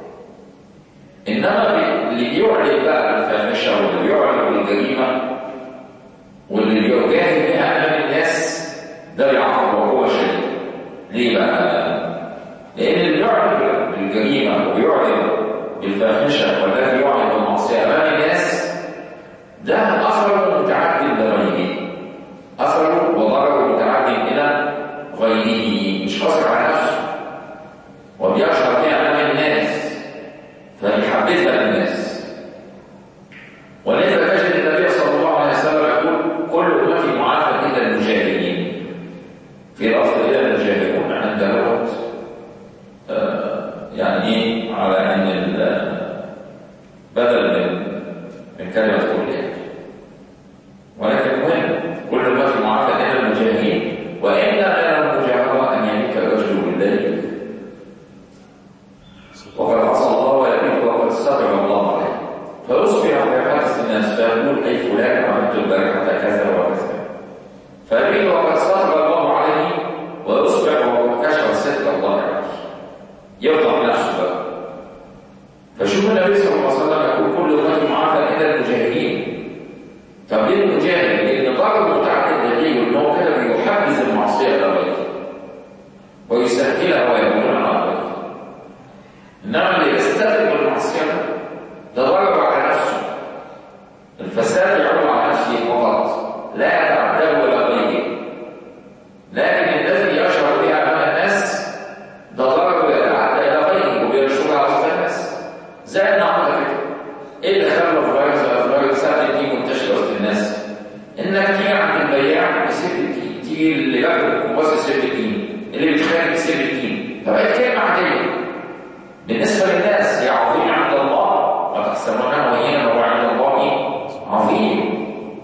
انما اللي بيعلن بقى الفاحشه واللي بيعلن بالجريمه واللي بيجاهد بها امام الناس ده بيعاقب وهو شديد ليه بقى؟ لان اللي بيعلن بالجريمه وبيعلن بالفاحشه والذي يعلن بالمعصيه امام الناس ده اثره متعد لغيره اثره وضرره متعد الى غيره مش قاصر على نفسه وبيشعر بها امام الناس فيحبذها للناس ولذا تجد النبي صلى الله عليه وسلم يقول كل امتي معافى الا المجاهدين في لفظ الى المجاهدون عند لغه آه يعني ايه على ان بدل من من كلمه كلها ولكن المهم كل امتي معافى الا المجاهدين وان من المجاهره ان يميت الرجل بالليل وقد عصى الله ويميت وقد ستر الله عليه فيصبح في حدث الناس فيقول اي فلان عملت البارحه كذا وكذا فيميت وقد ستر الله عليه ويصبح وقد كشف ستر الله عليه يفضح نفسه بقى فشوف النبي صلى الله عليه وسلم يقول كل امتي معافى الا المجاهدين طب ليه المجاهد؟ لان ضرر متعدد لديه ان هو كده بيحبذ المعصيه لغيره ويسهلها ويكون على غيره انما اللي يستخدم المعصيه ده ضرر على نفسه الفساد يعود على نفسه فقط لا يتعداه الى غيره لكن الذي يشعر بها امام الناس ده ضرر يتعدى الى غيره وبينشرها على الناس زي النهارده كده ايه اللي خلى فيروس فيروس سهل دي منتشره وسط الناس انك تيجي عند البياع بسيف الدين تيجي اللي ياخد الكوباس سيف الدين اللي بيتخانق سيف الدين فبقت كلمه عاديه بالنسبه للناس هي عظيمه عند الله وتحسبونه هينا وهو عند الله عظيم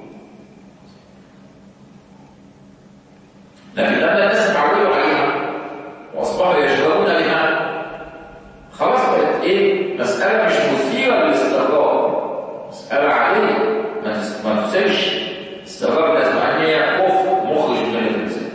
لكن لما الناس اتعودوا عليها واصبحوا يشربون بها خلاص بقت ايه مساله مش مثيره للاستغراب مساله عاديه ما ما تثيرش استغراب الناس مع ان هي كفر مخرج من الانسان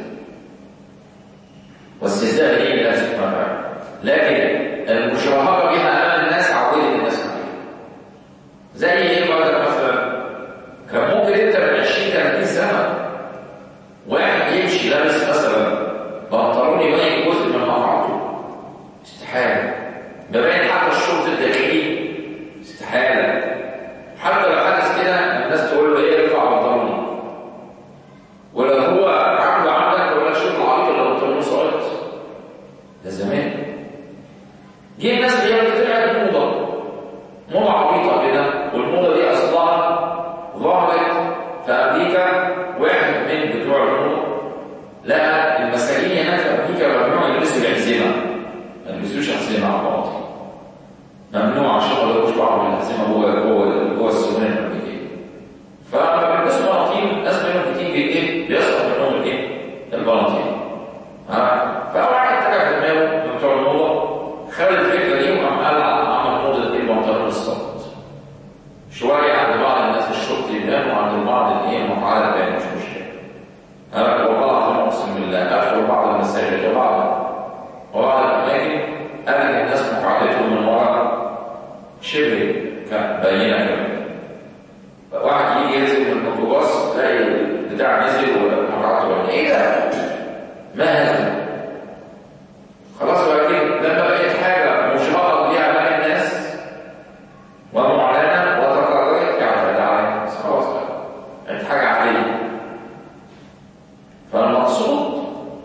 واستهزاء به الله سبحانه وتعالى لكن المشاهره بها امام الناس عودت الناس عليها زي ايه بقى مثلا كان ممكن انت من 20 30 سنه واحد يمشي لابس مثلا بنطلون يبين جزء من مقعده استحاله ده باين حتى الشرط الداخلي استحاله حتى لو حدث كده الناس تقول له ايه ارفع بنطلوني ولو هو عامله عندك ولا شوف العريض اللي بنطلونه سقط ده زمان جه الناس اللي هي طلعت موضه موضه عبيطه كده والموضه دي اصلها ظهرت في امريكا واحد من بتوع الموضه لقى المساجين هناك في امريكا ممنوع يلبسوا العزيمه ما يلبسوش عزيمه على بعض ممنوع عشان ما يلبسوش بعض من العزيمه جوه جوه جوه السجون الامريكيه فلما بيلبسوا بناطيل ناس منهم كتير ايه بيسقط منهم الايه؟ البناطيل ها فواحد اتجه في دماغه من بتوع الموضه خد الفكره دي وقام قال عمل موضه ايه البنطلون الصمت شويه عند بعض الناس الشرطي يبان وعند البعض الايه المقعده تاني مش مشكله ها والله العظيم اقسم بالله ادخل بعض المساجد وبعض وبعض الاماكن اجد الناس مقعدتهم من وراء شبه باينه كمان واحد يجي ينزل من الميكروباص تلاقي البتاع نزل وحركته ايه ده؟ ما هذا؟ خلاص ولكن لما بقيت حاجه مشهره بيها امام الناس ومعلنه وتكررت يعني ده عليها خلاص بقى بقت حاجه عاديه فالمقصود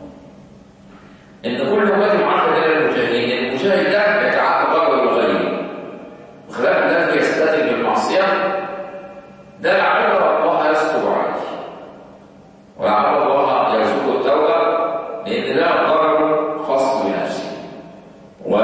ان كل امه معرفه الى المجاهدين المجاهد ده يتعاقب ضرر لغيره بخلاف الذي يستتر بالمعصيه ده لعل الله يستر عليه ولعل الله يرزقه التوبه لان ده ضرر خاص بنفسه و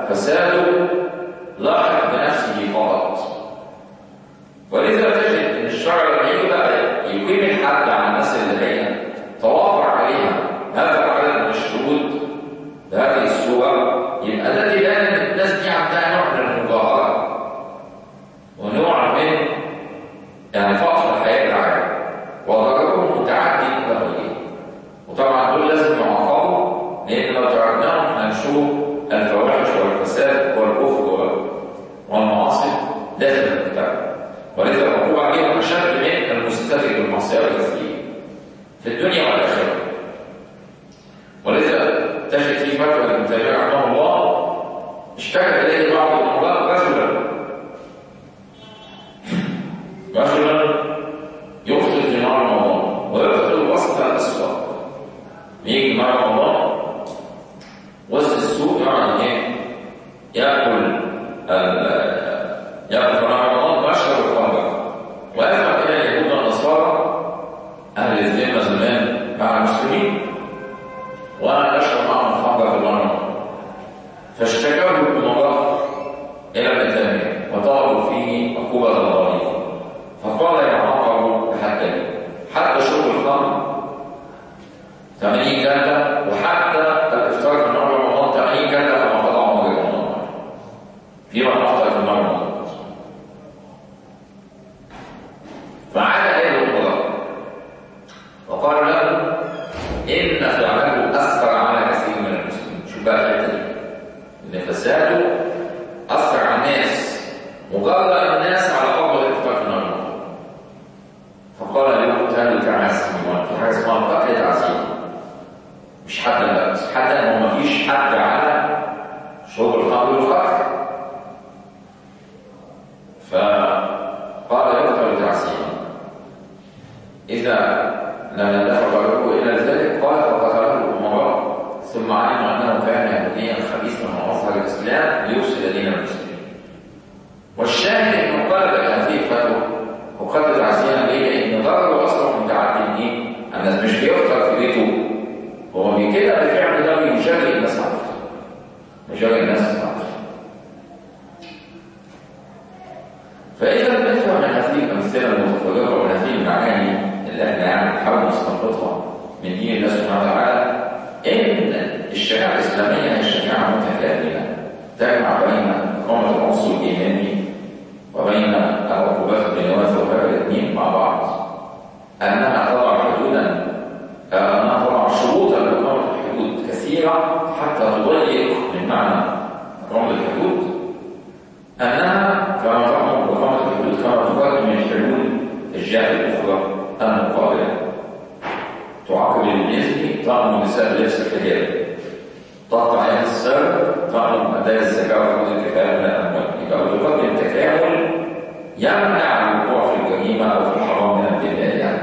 فساده لاحق بنفسه فقط ولذا تجد ان الشرع لما يجي بقى يقيم الحد على الناس اللي هي توافر عليها هذا العدد من الشهود بهذه الصوره يبقى ده دلالة ان الناس دي عندها نوع من المجاهره ونوع من يعني فقر الحياه العامه وضررهم متعدي الى وطبعا دول لازم يعاقبوا لان لو تركناهم هنشوف الفواحش والفساد والكفر والمعاصي داخل المجتمع ولذا العقوبه عليهم اشد من المستفيد بالمعصيه والتسليم في الدنيا والاخره ولذا تجد في فتوى لابن تيميه رحمه الله اشتكى اليه بعض الامراء رجلا رجلا يفطر في نهار رمضان ويفطر وسط الاسواق يجي نهار رمضان وسط السوق يقعد ايه ياكل ياكل في نهار رمضان ويشرب الخمر ويذهب الى اليهود والنصارى اهل الذمه زمان مع المسلمين وانا اشرب معهم الخمر في المره فاشتكوا بالمراه الى ابن تيميه وطلبوا فيه عقوبه الغاليه فقال يعاقب بحد حتى شرب الخمر 80 جلده وحتى الافطار في نهار رمضان 80 جلده كما قضى عمر بن عمر فيما افطر في نهار رمضان فعاد اليه القضاء وقال له ان فعله اثر على كثير من المسلمين شوف بقى الحته دي ان فساده اثر على الناس وجرى الناس على قبض الافطار في نهار رمضان فقال له تاني تعاسي في حاجه اسمها قتل تعزيم مش حد بس حد هو ما فيش حد على شرب الخمر والفقر فقال يقتل تعزيما اذا لم يدفع ضرره الى ذلك قال فقتله الامراء ثم علم انه كان يهوديا خبيثا ومظهر الاسلام ليفسد دين المسلمين والشاهد انه قال هذه الفتوى وقتل تعزيما ليه؟ لان ضرره اصلا متعدي ايه؟ الناس مش بيفطر في بيته هو كده بالفعل ده بيجري الناس على بيجري الناس على فإذا نفهم من هذه الأمثلة المتفرقة وهذه المعاني اللي احنا يعني نحاول نستنبطها من دين الله سبحانه وتعالى إن الشريعة الإسلامية هي شريعة متكاملة تجمع بين إقامة العنصر الإيماني وبين العقوبات الدنيوية وغير الاثنين مع بعض أنها تضع حدودا أنها تضع شروطا لإقامة الحدود كثيرة حتى تضيق من معنى إقامة الحدود أنها كما تأمر بإقامة الحدود كما تفرق من الحلول الجهة الأخرى المقابلة تعاقب المثل تأمر نساء لبس الحجاب تقطع يد السر تأمر أداء الزكاة وفرض الكفاية من الأموال يبقى بتقدم تكامل يمنع الوقوع في الجريمة أو في الحرام من البداية يعني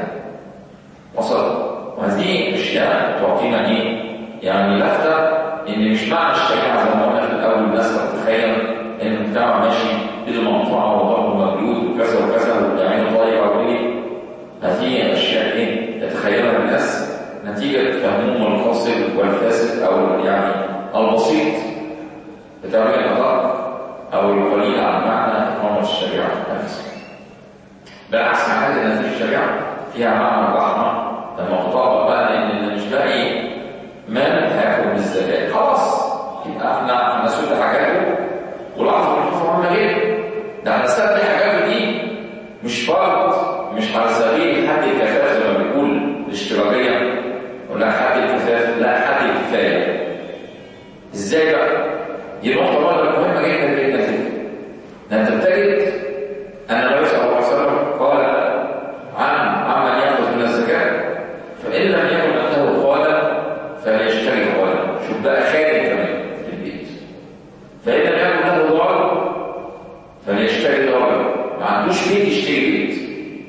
وصل وهذه اشياء تعطينا ايه؟ يعني لفته ان مش معنى الشريعه زي ما قلنا في الاول الناس تتخيل ان المجتمع ماشي ايده مقطوعه وضربه مجلود وكذا وكذا وعينه طايره وليه هذه اشياء ايه؟ يتخيلها الناس نتيجه فهمهم القاصر والفاسد او يعني البسيط بتعمل الادق او القليل عن معنى اقامه الشريعه نفسها. بالعكس مع هذه هذه الشريعه فيها معنى الرحمه لما تطبق بقى ان مش باقي مال هياخد بالزكاه خلاص يبقى احنا هنسد حاجاته والعصر والحفظ مهمه جدا ده احنا سد حاجاته دي مش فرض مش على سبيل حد الكفاف زي ما بيقول الاشتراكيه ولا حد الكفاف لا حد الكفايه ازاي بقى؟ دي نقطه برضه مهمه جدا جدا جدا ده انت بتجد ان النبي صلى الله عليه وسلم قال عن عمن ياخذ من الزكاه فإن لم يكن عنده قال فليشتري قالا شوف بقى خارج كمان في البيت فإن لم يكن له دار فليشتري دارا ما عندوش بيت يشتري بيت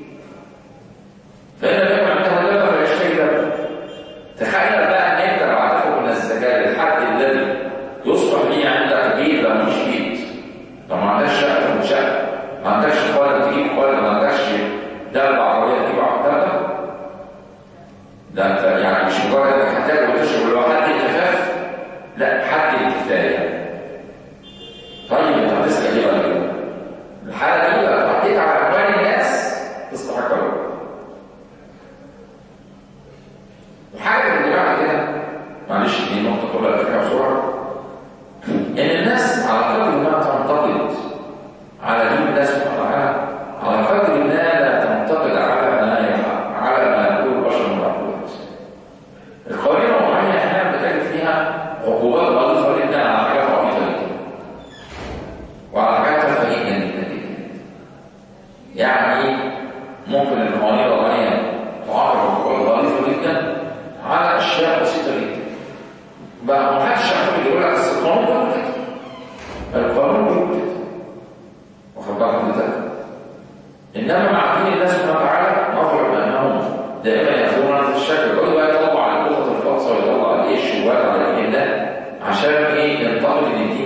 فإن لم يكن عنده دار فليشتري دار تخيل بقى ان انت لو هتاخد من الزكاه للحد الذي يصبح ليه عندك بيت ده مش بيت لو ما عندكش شقه تاخد شقه ما عندكش قال تجيب قال ما عندكش دابه عربيه تجيب دابه ده انت يعني مش مجرد انك هتاكل وتشرب اللي هو حد الكفاف لا حد الكفايه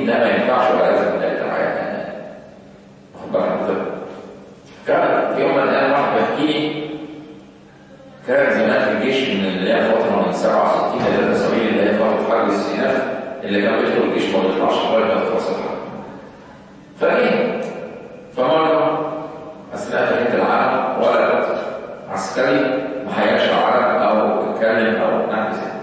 الدين ده ما ينفعش ولا لازم تلاقي تعالى واخد بالك حضرتك؟ كان في يوم من الايام واحد بيحكي لي كان زمان في الجيش من اللي هي فتره من 67 ل 73 اللي هي فتره حرب الاستئناف اللي كان بيدخل الجيش ما بيطلعش لغايه ما يخلص الحرب. فجه فمره اثناء تحيه العالم ولد عسكري ما حياش العالم او اتكلم او نعم زي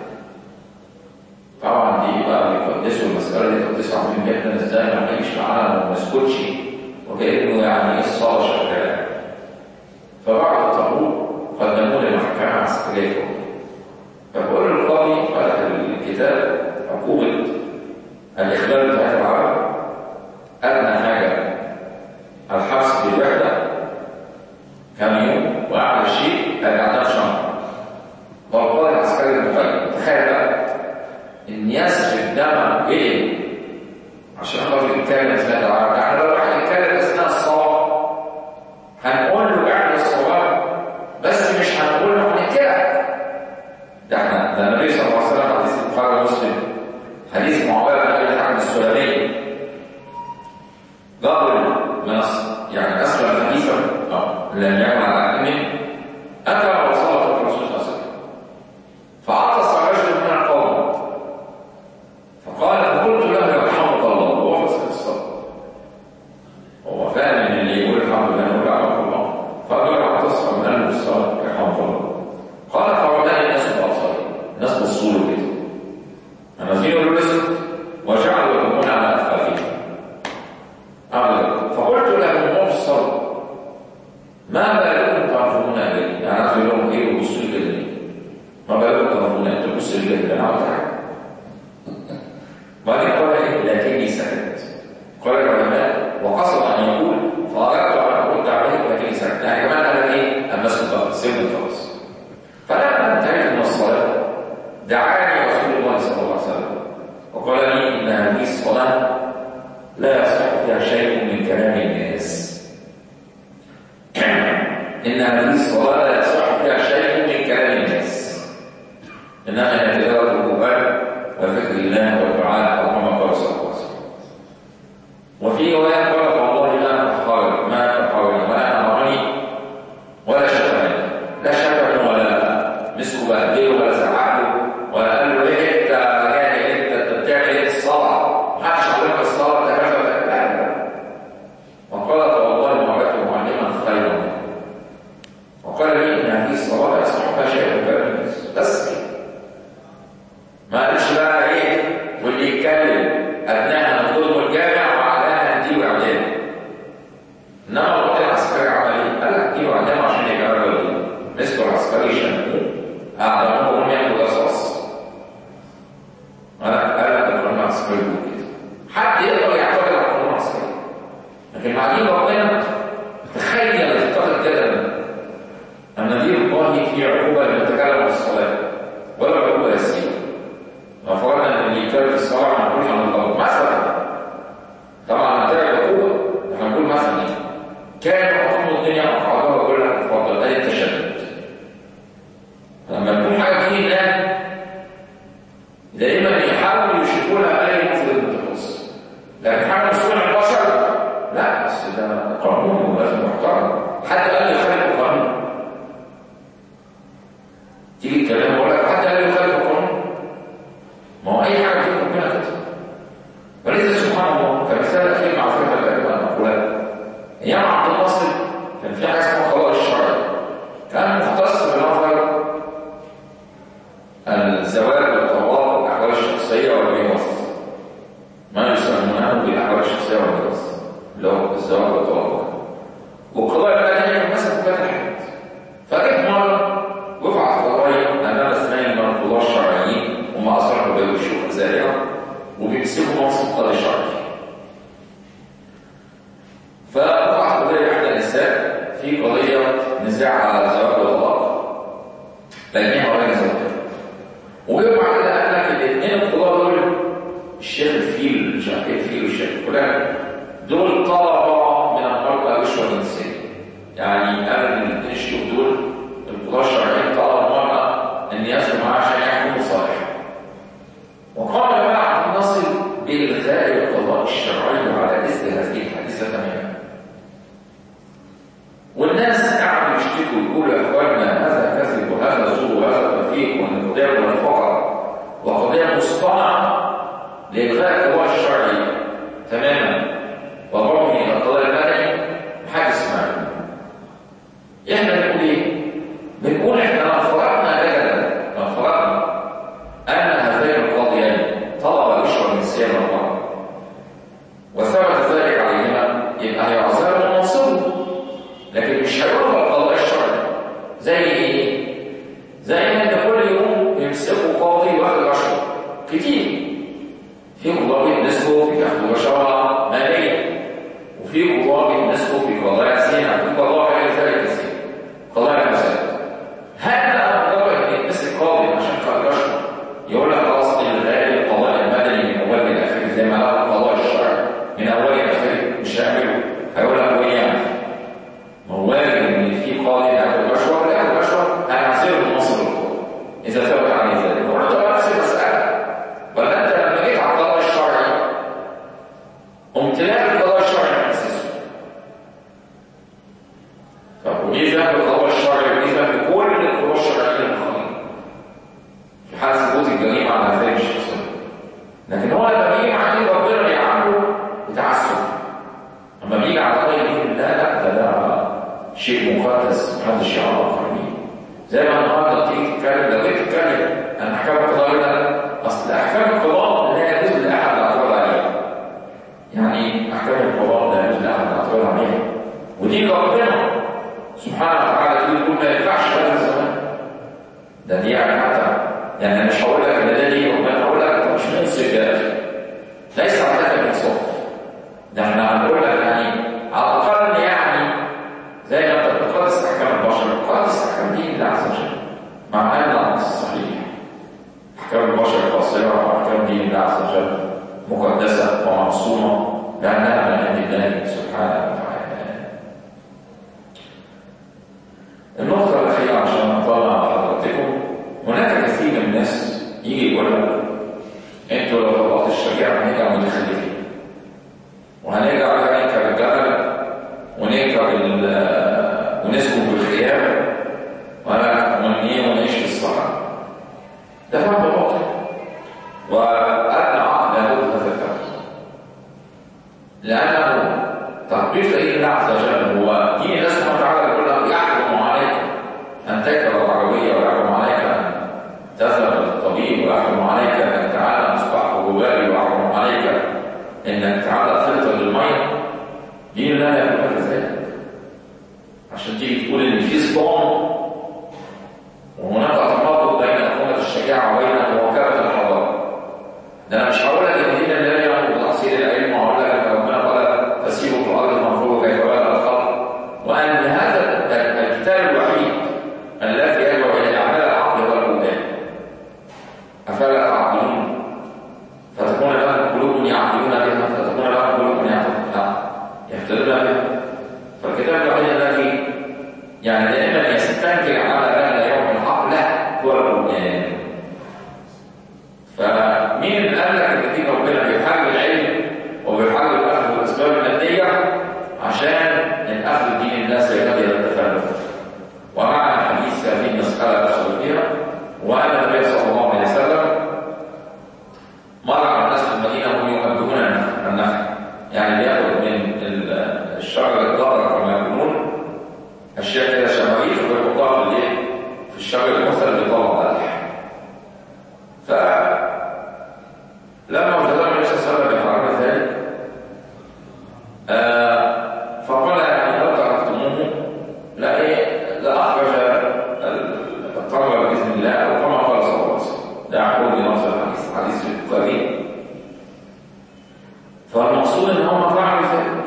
طبعا دي بقى بيقدسوا المسألة دي تقدسوا عظيم جدا ازاي ما حيش العالم وما يسكتش وكأنه يعني ايه الصلاة شغالة فبعد الطابور قدموه للمحكمة عسكرية فبقول القاضي فتح الكتاب عقوبة الإخلال بتاعت العالم أدنى حاجة الحبس بالوحدة كم يوم وأعلى شيء الإعدام شهر والقاضي العسكري المخيم تخيل بقى ان يسفك دم ايه عشان خاطر يتكلم اثناء العرب يعني لو واحد يتكلم اثناء الصلاه هنقول له اعمل الصلاه بس مش هنقول له هنقتلك ده احنا ده النبي صلى الله عليه وسلم حديث البخاري ومسلم حديث معاويه بن ابي الحكم السلمي رجل من أص- يعني اسلم حديثا اه لم يكن على علم اتى وصلى الرسول صلى الله عليه وسلم فعطس رجل من القوم فقال فقلت له يرحمك الله وهو في الصلاه هو فاهم ان اللي يقول الحمد لله يقول رحمك الله فقال عطس فمن قال الصلاه يرحمك الله قال فوالله الناس بأبصارهم الناس بصوا له كده انا في يقولوا اسكت وجعلوا يقومون على اكفافهم أبدا فقلت لهم هو في الصلاه ما بالكم تعرفون اليه؟ يعني عارف لهم ايه وبصوا لي كده ليه؟ ما بالكم تعرفون انت تبص لي كده انا عملت حاجه وبعدين قال إيه؟ لكني سكت قال العلماء وقصد ان يقول فاردت ان ارد عليه لكني سكت يعني كمان قال ايه امسك الضغط سيبني خلاص فلما انتهيت من الصلاه دعاني رسول الله صلى الله عليه وسلم وقال لي ان هذه الصلاه لا يصح فيها شيء من كلام الناس ان هذه الصلاه لا يصح فيها شيء من كلام الناس انما هي تلاوه القران وذكر الله والدعاء او كما قال صلى الله عليه وسلم وفي روايه قال والله ما تحاول ما تحاول ولا امرني ولا شتمني لا شتم ولا مسكوا بهدله ولا زعقله ولا قال له ايه انت جاهل انت انت بتعمل ايه في الصلاه؟ محدش علمك الصلاه ده كذا ده لا وقال والله ما وجدت معلما خيرا منه وقال لي ان هذه الصلاه لا يصح فيها شيء من كلام الناس بس كده ما قالش بقى ايه واللي يتكلم ابنائها ناخدهم الجامع وبعدها نديله اعدام انما الوقت العسكري عمل ايه؟ قال لك اديله اعدام عشان يجرب الدين مسكوا العسكري شنقوه اعدموه وهم ياخدوا رصاص قال لك قال لك القانون العسكري بيقول كده حد يقدر يعترض على القانون العسكري لكن بعدين ربنا تخيل تفتقد كده ان نذير الله في عقوبه للمتكلم بالصلاه ولا عقوبه يسيره لو فرضنا ان اللي يتكلم في الصلاه ما نقولش عن الضرب مثلا طبعا هتلاقي عقوبه احنا هنقول مثلا ايه كان حكم الدنيا مقعدها ويقول لك اتفضل ده التشدد لما يكون حاجه دين الله دائما يحاولوا يشوفوها اي مثل المتخصص لكن حاجه مسؤول البشر لا بس ده قانون ولازم محترم حتى قال لي خالف القانون تيجي تكلم اقول لك حتى قال لي خالف القانون ما هو اي حاجه فيكم ربنا كده ولذا سبحان الله كمثال اخير مع فكره الائمه المقولات ايام عبد الناصر كان في حاجه اسمها قضاء الشرعي كان مختص بنظر الزواج والطلاق والاحوال الشخصيه والميراث ما يسمونه بالاحوال الشخصيه والميراث اللي هو الزواج والطلاق والقضاء المدني كان ماسك ثلاث حاجات فجت مره رفعت قضايا امام اثنين من القضاه الشرعيين هم اصلا بيقولوا الشيوخ زائره وبيمسكوا منصب قاضي شرعي فرفعت قضيه احدى النساء في قضيه نزاع على الزواج والطلاق لكنها ولا زواج ويبقى كده قال لك الاثنين القضاه دول الشيخ الفيل مش عارف ايه الفيل والشيخ فلان دول طلبه من المرأة الرشوه الجنسيه يعني قال الاثنين الشيوخ دول القضاه الشرعيين طلبوا المرأة ان يسلم معاها عشان يحكموا صالحا وقام بقى عبد الناصر بإلغاء القضاء هذه الحادثة تماما والناس قعدوا يشتكوا يقولوا يا اخواننا هذا كذب وهذا زور وهذا تفريق والقضيه والفقر وقضيه مصطنعه لالغاء القضاء الشرعي تماما وضعه الى القضاء المدني محدش اسمعنا احنا بنقول ايه؟ بنقول احنا لو فرضنا جدلا لو فرضنا ان هذين القاضيان طلب بشرى النسيان والله وثبت ذلك عليهما يبقى هيعذروا ومنصبوا لكن مش هيرضى القضاء الشرعي زي ايه؟ زي ما انت كل يوم بيمسكوا قاضي واخد رشوه كتير في قضاة بيتمسكوا في تاخدوا رشوه ماليه وفي قضاة بيتمسكوا في قضايا زنا في قضايا غير ذلك كثير قضايا فساد هل بقى مجرد ان يتمسك قاضي عشان خد رشوه يقول لك خلاص الغالي القضاء المدني من اول الى اخره زي ما قال القضاء الشرعي من اول الى اخره مش هيعمله هيقول لك وين يعني ما هو واجب ان في قاضي ياخد رشوه ولا ياخد رشوه هنعزله من مصر القضاء اذا ثبت عليه ذلك هو انت بقى نفس المساله ولا انت لما جيت على القضاء الشرعي قمت لاقي القضاء الشرعي مؤسسه طب وليه ذنب القضاء الشرعي وليه ذنب كل القضاء الشرعيه المخالفه في حال ثبوت الجريمه على هذه الشخصيه لكن هو لما بيجي مع دين ربنا بيعامله بتعسف اما بيجي على طريق دين الله لا ده ده شيء مقدس محدش يعرف عنه زي ما النهارده تيجي تتكلم لو جيت تتكلم عن احكام القضاء ده اصل احكام القضاء لا يجوز لاحد الاعتراض عليها يعني احكام القضاء لا يجوز لاحد الاعتراض عليها ودين ربنا سبحانه وتعالى يقول ما ينفعش في هذا الزمان ده دي يعني حتى يعني انا مش هقول لك ان ده دي ربنا هقول لك انت مش منصف يا اخي ليس عندك انصاف ده احنا هنقول لك يعني على الاقل يعني زي ما انت بتقدس احكام البشر بتقدس احكام دين الله عز وجل مع ان النص صحيح احكام البشر قاصره واحكام دين الله عز وجل مقدسه ومعصومه لانها من عند الله سبحانه وتعالى النقطه الاخيره عشان اطلع على حضراتكم هناك كثير من الناس يجي يقول لك انتوا لو طبقت الشريعه هنرجع متخلفين وهنرجع بقى نركب الجبل ونركب ونسكن في الخيام ونيه ونعيش في الصحراء ده فهم باطل وأدنى عقل يقول هذا الفهم لأنه تطبيق دين الله عز وجل هو دين الله سبحانه وتعالى يقول لك يحرم عليك أن تركب العربية ويحرم عليك أن تذهب للطبيب ويحرم عليك أنك تعالى مصباح جوالي ويحرم عليك أنك تعالى فلتر للمية دين الله يقول لك ذلك عشان تيجي تقول إن في صدام وهناك تناقض بين أقومة الشجاعة وبين مواكبة الحضارة ده أنا مش هقول لك إن دين الله يأمر بتحصيل العلم وهقول لك إن ربنا قال تسيروا في الأرض المنفورة كيف بدأ الخلق وأن هذا الكتاب الوحيد الذي يدعو إلى أعمال العقل هو القرآن أفلا تعقلون فتكون لهم قلوب يعقلون بها فتكون لهم قلوب يهتدون بها فالكتاب الوحيد الذي يعني دائما يستنكر على بال يوم الحق لا هو القرآن فمين اللي قال لك ان دين ربنا بيحارب العلم وبيحارب الاخذ بالاسباب الماديه عشان الاخذ دين الناس يكاد يتخلف ومعنى حديث هذه المساله ادخل فيها وان النبي صلى الله عليه وسلم مر على الناس في المدينه وهم يؤدون النخل يعني بياخد من الشجر الضرر كما يقولون اشياء كده شماريخ ويحطها في الايه؟ في الشجر المثل اللي بيطلع ملح ف لما وجد النبي صلى الله عليه وسلم بحركه ذلك آه فقال يعني لو تركتموه لا ايه لاخرج الطلبه باذن الله او كما قال صلى الله عليه وسلم ده يعقوب بنص الحديث حديث القديم فالمقصود ان هم فعلوا ذلك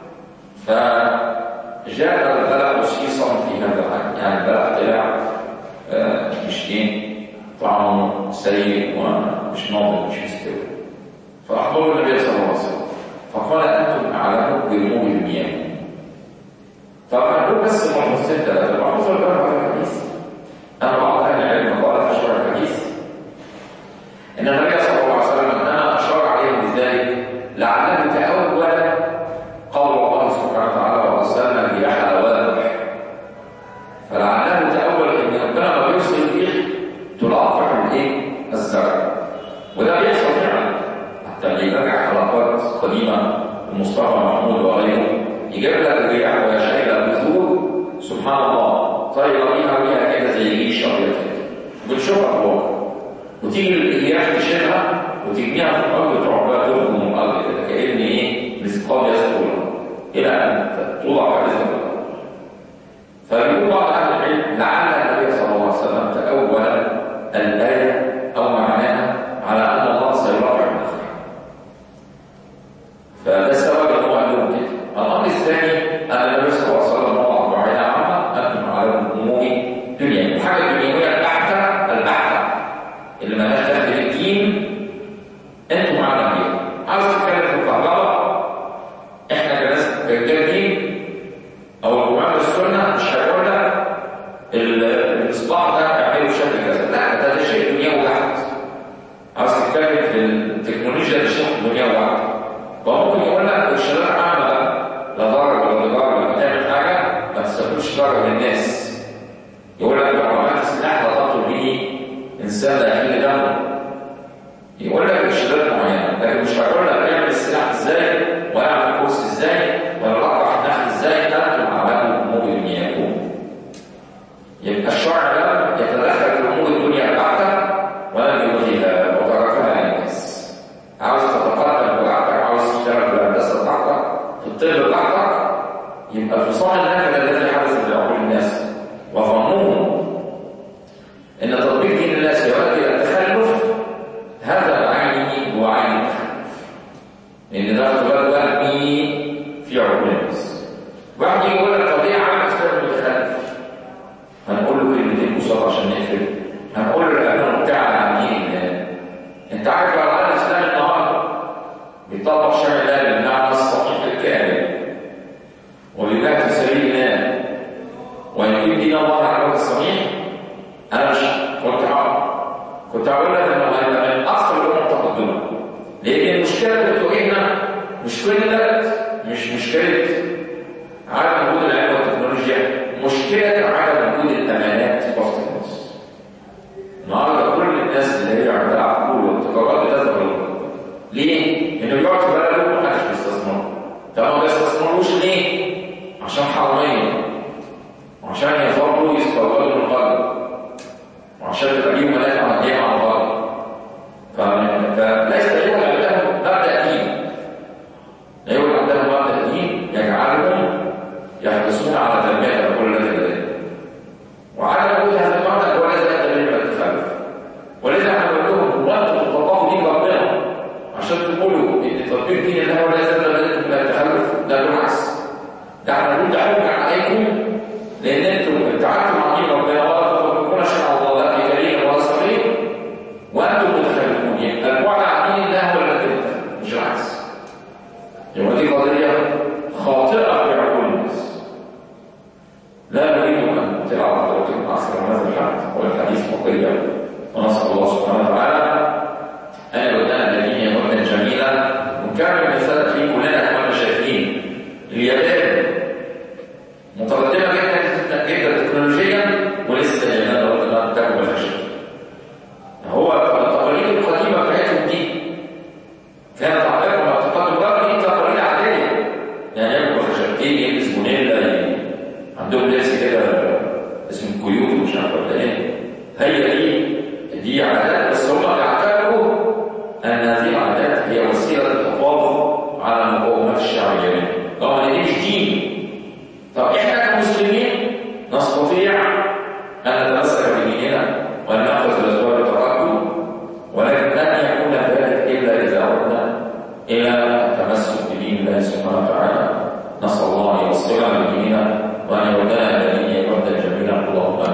فجاء البلاء رصيصا في هذا الحال يعني البلاء طلع آه مش ايه طعمه سيء ومش ناضج مش مستوي فأخبروا النبي صلى الله عليه وسلم فقال أنتم أعلموا برموم المياه طبعا دول بس ملحوظ ستة لا الملحوظ اللي كان في الحديث أنا بعض أهل العلم قال في شرح الحديث إن النبي صلى الله عليه وسلم إنما أشار عليهم بذلك لعله تأول سبحانه وتعالى وارسلنا الرياح لواقح فلعله تأول ان ربنا ما بيرسل الريح تلاقح الايه؟ الزرع وده بيحصل فعلا حتى اللي يراجع حلقات قديمه لمصطفى محمود وغيره يجيب لك الرياح وهي شايله بذور سبحان الله طايره بيها وهي كده زي ريش ابيض كده بتشوفها في الواقع وتيجي الرياح تشيلها وتبنيها في الارض تروح بقى تخرج من الارض كده كان ايه مثقال يسطول الى ان توضع في رزق الارض فبيقول بعض اهل العلم لعل النبي صلى الله عليه وسلم تاول الايه او معناها على ان الله سيرفع النخل فده السبب ان هو قال لهم كده الامر الثاني ان النبي صلى الله عليه وسلم وضع قاعده عامه انتم على امور دنيا الحاجه الدنيويه البحته البحته اللي مالهاش دخل بالدين انتم معنا بيها عاوز تتكلم في الكهرباء احنا كناس رجال دين او الجماعه السنه مش هيقول لك الاصلاح ده اعمله بشكل كذا لا ده ده شيء دنيوي بحت عاوز تتكلم في التكنولوجيا ده شيء دنيوي بحت فممكن يقول لك الشباب عامه ده لا ضرر ولا ضرر لما تعمل حاجه ما تسببش ضرر للناس يقول لك لو عملت سلاح لا تقتل به انسان لا يحل دمه يقول لك ارشادات معينه لكن مش هيقول لك اعمل السلاح ازاي واعمل كورس ازاي ولا رقع النخل ازاي انتم على امور دنياكم يبقى الشرع ده يتدخل في امور الدنيا البحته ولم يلغيها وتركها للناس عاوز تتقدم براحتك عاوز تشتغل في الهندسه بتاعتك في الطب بتاعتك يبقى فصام النكد الذي حدث في عقول الناس وظنوه ان تطبيق دين الله سيؤدي الى التخلف هذا بعينه هو عين التخلف لان ده اختبار وهمي في عقول الناس واحد يجي يقول لك طب ليه عامل سبب التخلف هنقول له كلمتين بسيطه عشان نقفل هنقول له لانه بتاع عن دين الله انت عارف لو العالم الاسلامي النهارده بيطبق شرع الله بالمعنى الصحيح الكامل وبيبات في سبيل الله ويقيم دين الله على الوجه الصحيح انا مش كنت هقول كنت هقول لك انه هيبقى من اكثر الامم تقدما لان المشكله اللي بتواجهنا مشكله مش مشكله عدم وجود العلم والتكنولوجيا مشكله عدم وجود الامانات في وسط الناس النهارده كل الناس اللي هي عندها عقول وابتكارات بتذهب ليه؟ انه يقعد في بلده محدش بيستثمر طب ما بيستثمروش ليه؟ عشان حراميه وعشان يفضلوا يستوردوا من الغرب وعشان تبقى ليهم ملاك عمليه مع الغرب فليس يوجد عندهم مبدا دين لا يوجد عندهم مبدا دين يجعلهم يحرصون على تنميه العقول التي لديهم وعدم وجود هذا المبدا هو الذي ادى بهم الى التخلف ولذا احنا بنقول لهم هو انتم تطبقوا دين ربنا عشان تقولوا ان تطبيق دين الله هو الذي ادى بهم الى التخلف ده بالعكس ده احنا نقول ده حجه عليكم لان انتم ابتعدتم عن دين ربنا ولا تطبقون شرع الله لا في كريم ولا صغير وانتم متخلفون يبقى البعد عن دين الله هو الذي متخلف مش العكس يبقى دي قضيه خاطئه في عقول الناس لا نريد ان تلعب على توكيل اكثر من هذا الحد والحديث بقيه ونسال الله سبحانه وتعالى ان يردنا الذين يردنا جميلا ونكمل مثال فيه كلنا كنا شايفين اليابان متقدمه جدا جدا تكنولوجيا ولسه اليابان لابد انها تكمل الفشل هو التقاليد القديمه بتاعتهم دي كانت عندهم اعتقاد الغرب دي تقاليد عاديه يعني ياكلوا خشبتين يلبس مونيلا عندهم لبس كده اسمه كيوت ومش عارف ولا ايه هي دي دي عادات بس هم بيعتبروا ان هذه العادات هي وسيله للحفاظ على المقومات الشعبيه طبعا دي مش دين طب احنا كمسلمين نستطيع ان نتمسك بديننا وان ناخذ الاسباب التقدم ولكن لن يكون ذلك الا اذا اردنا الى التمسك بدين الله سبحانه وتعالى نسال الله ان يوصلنا بديننا وان يردنا الى دينه ردا جميلا اللهم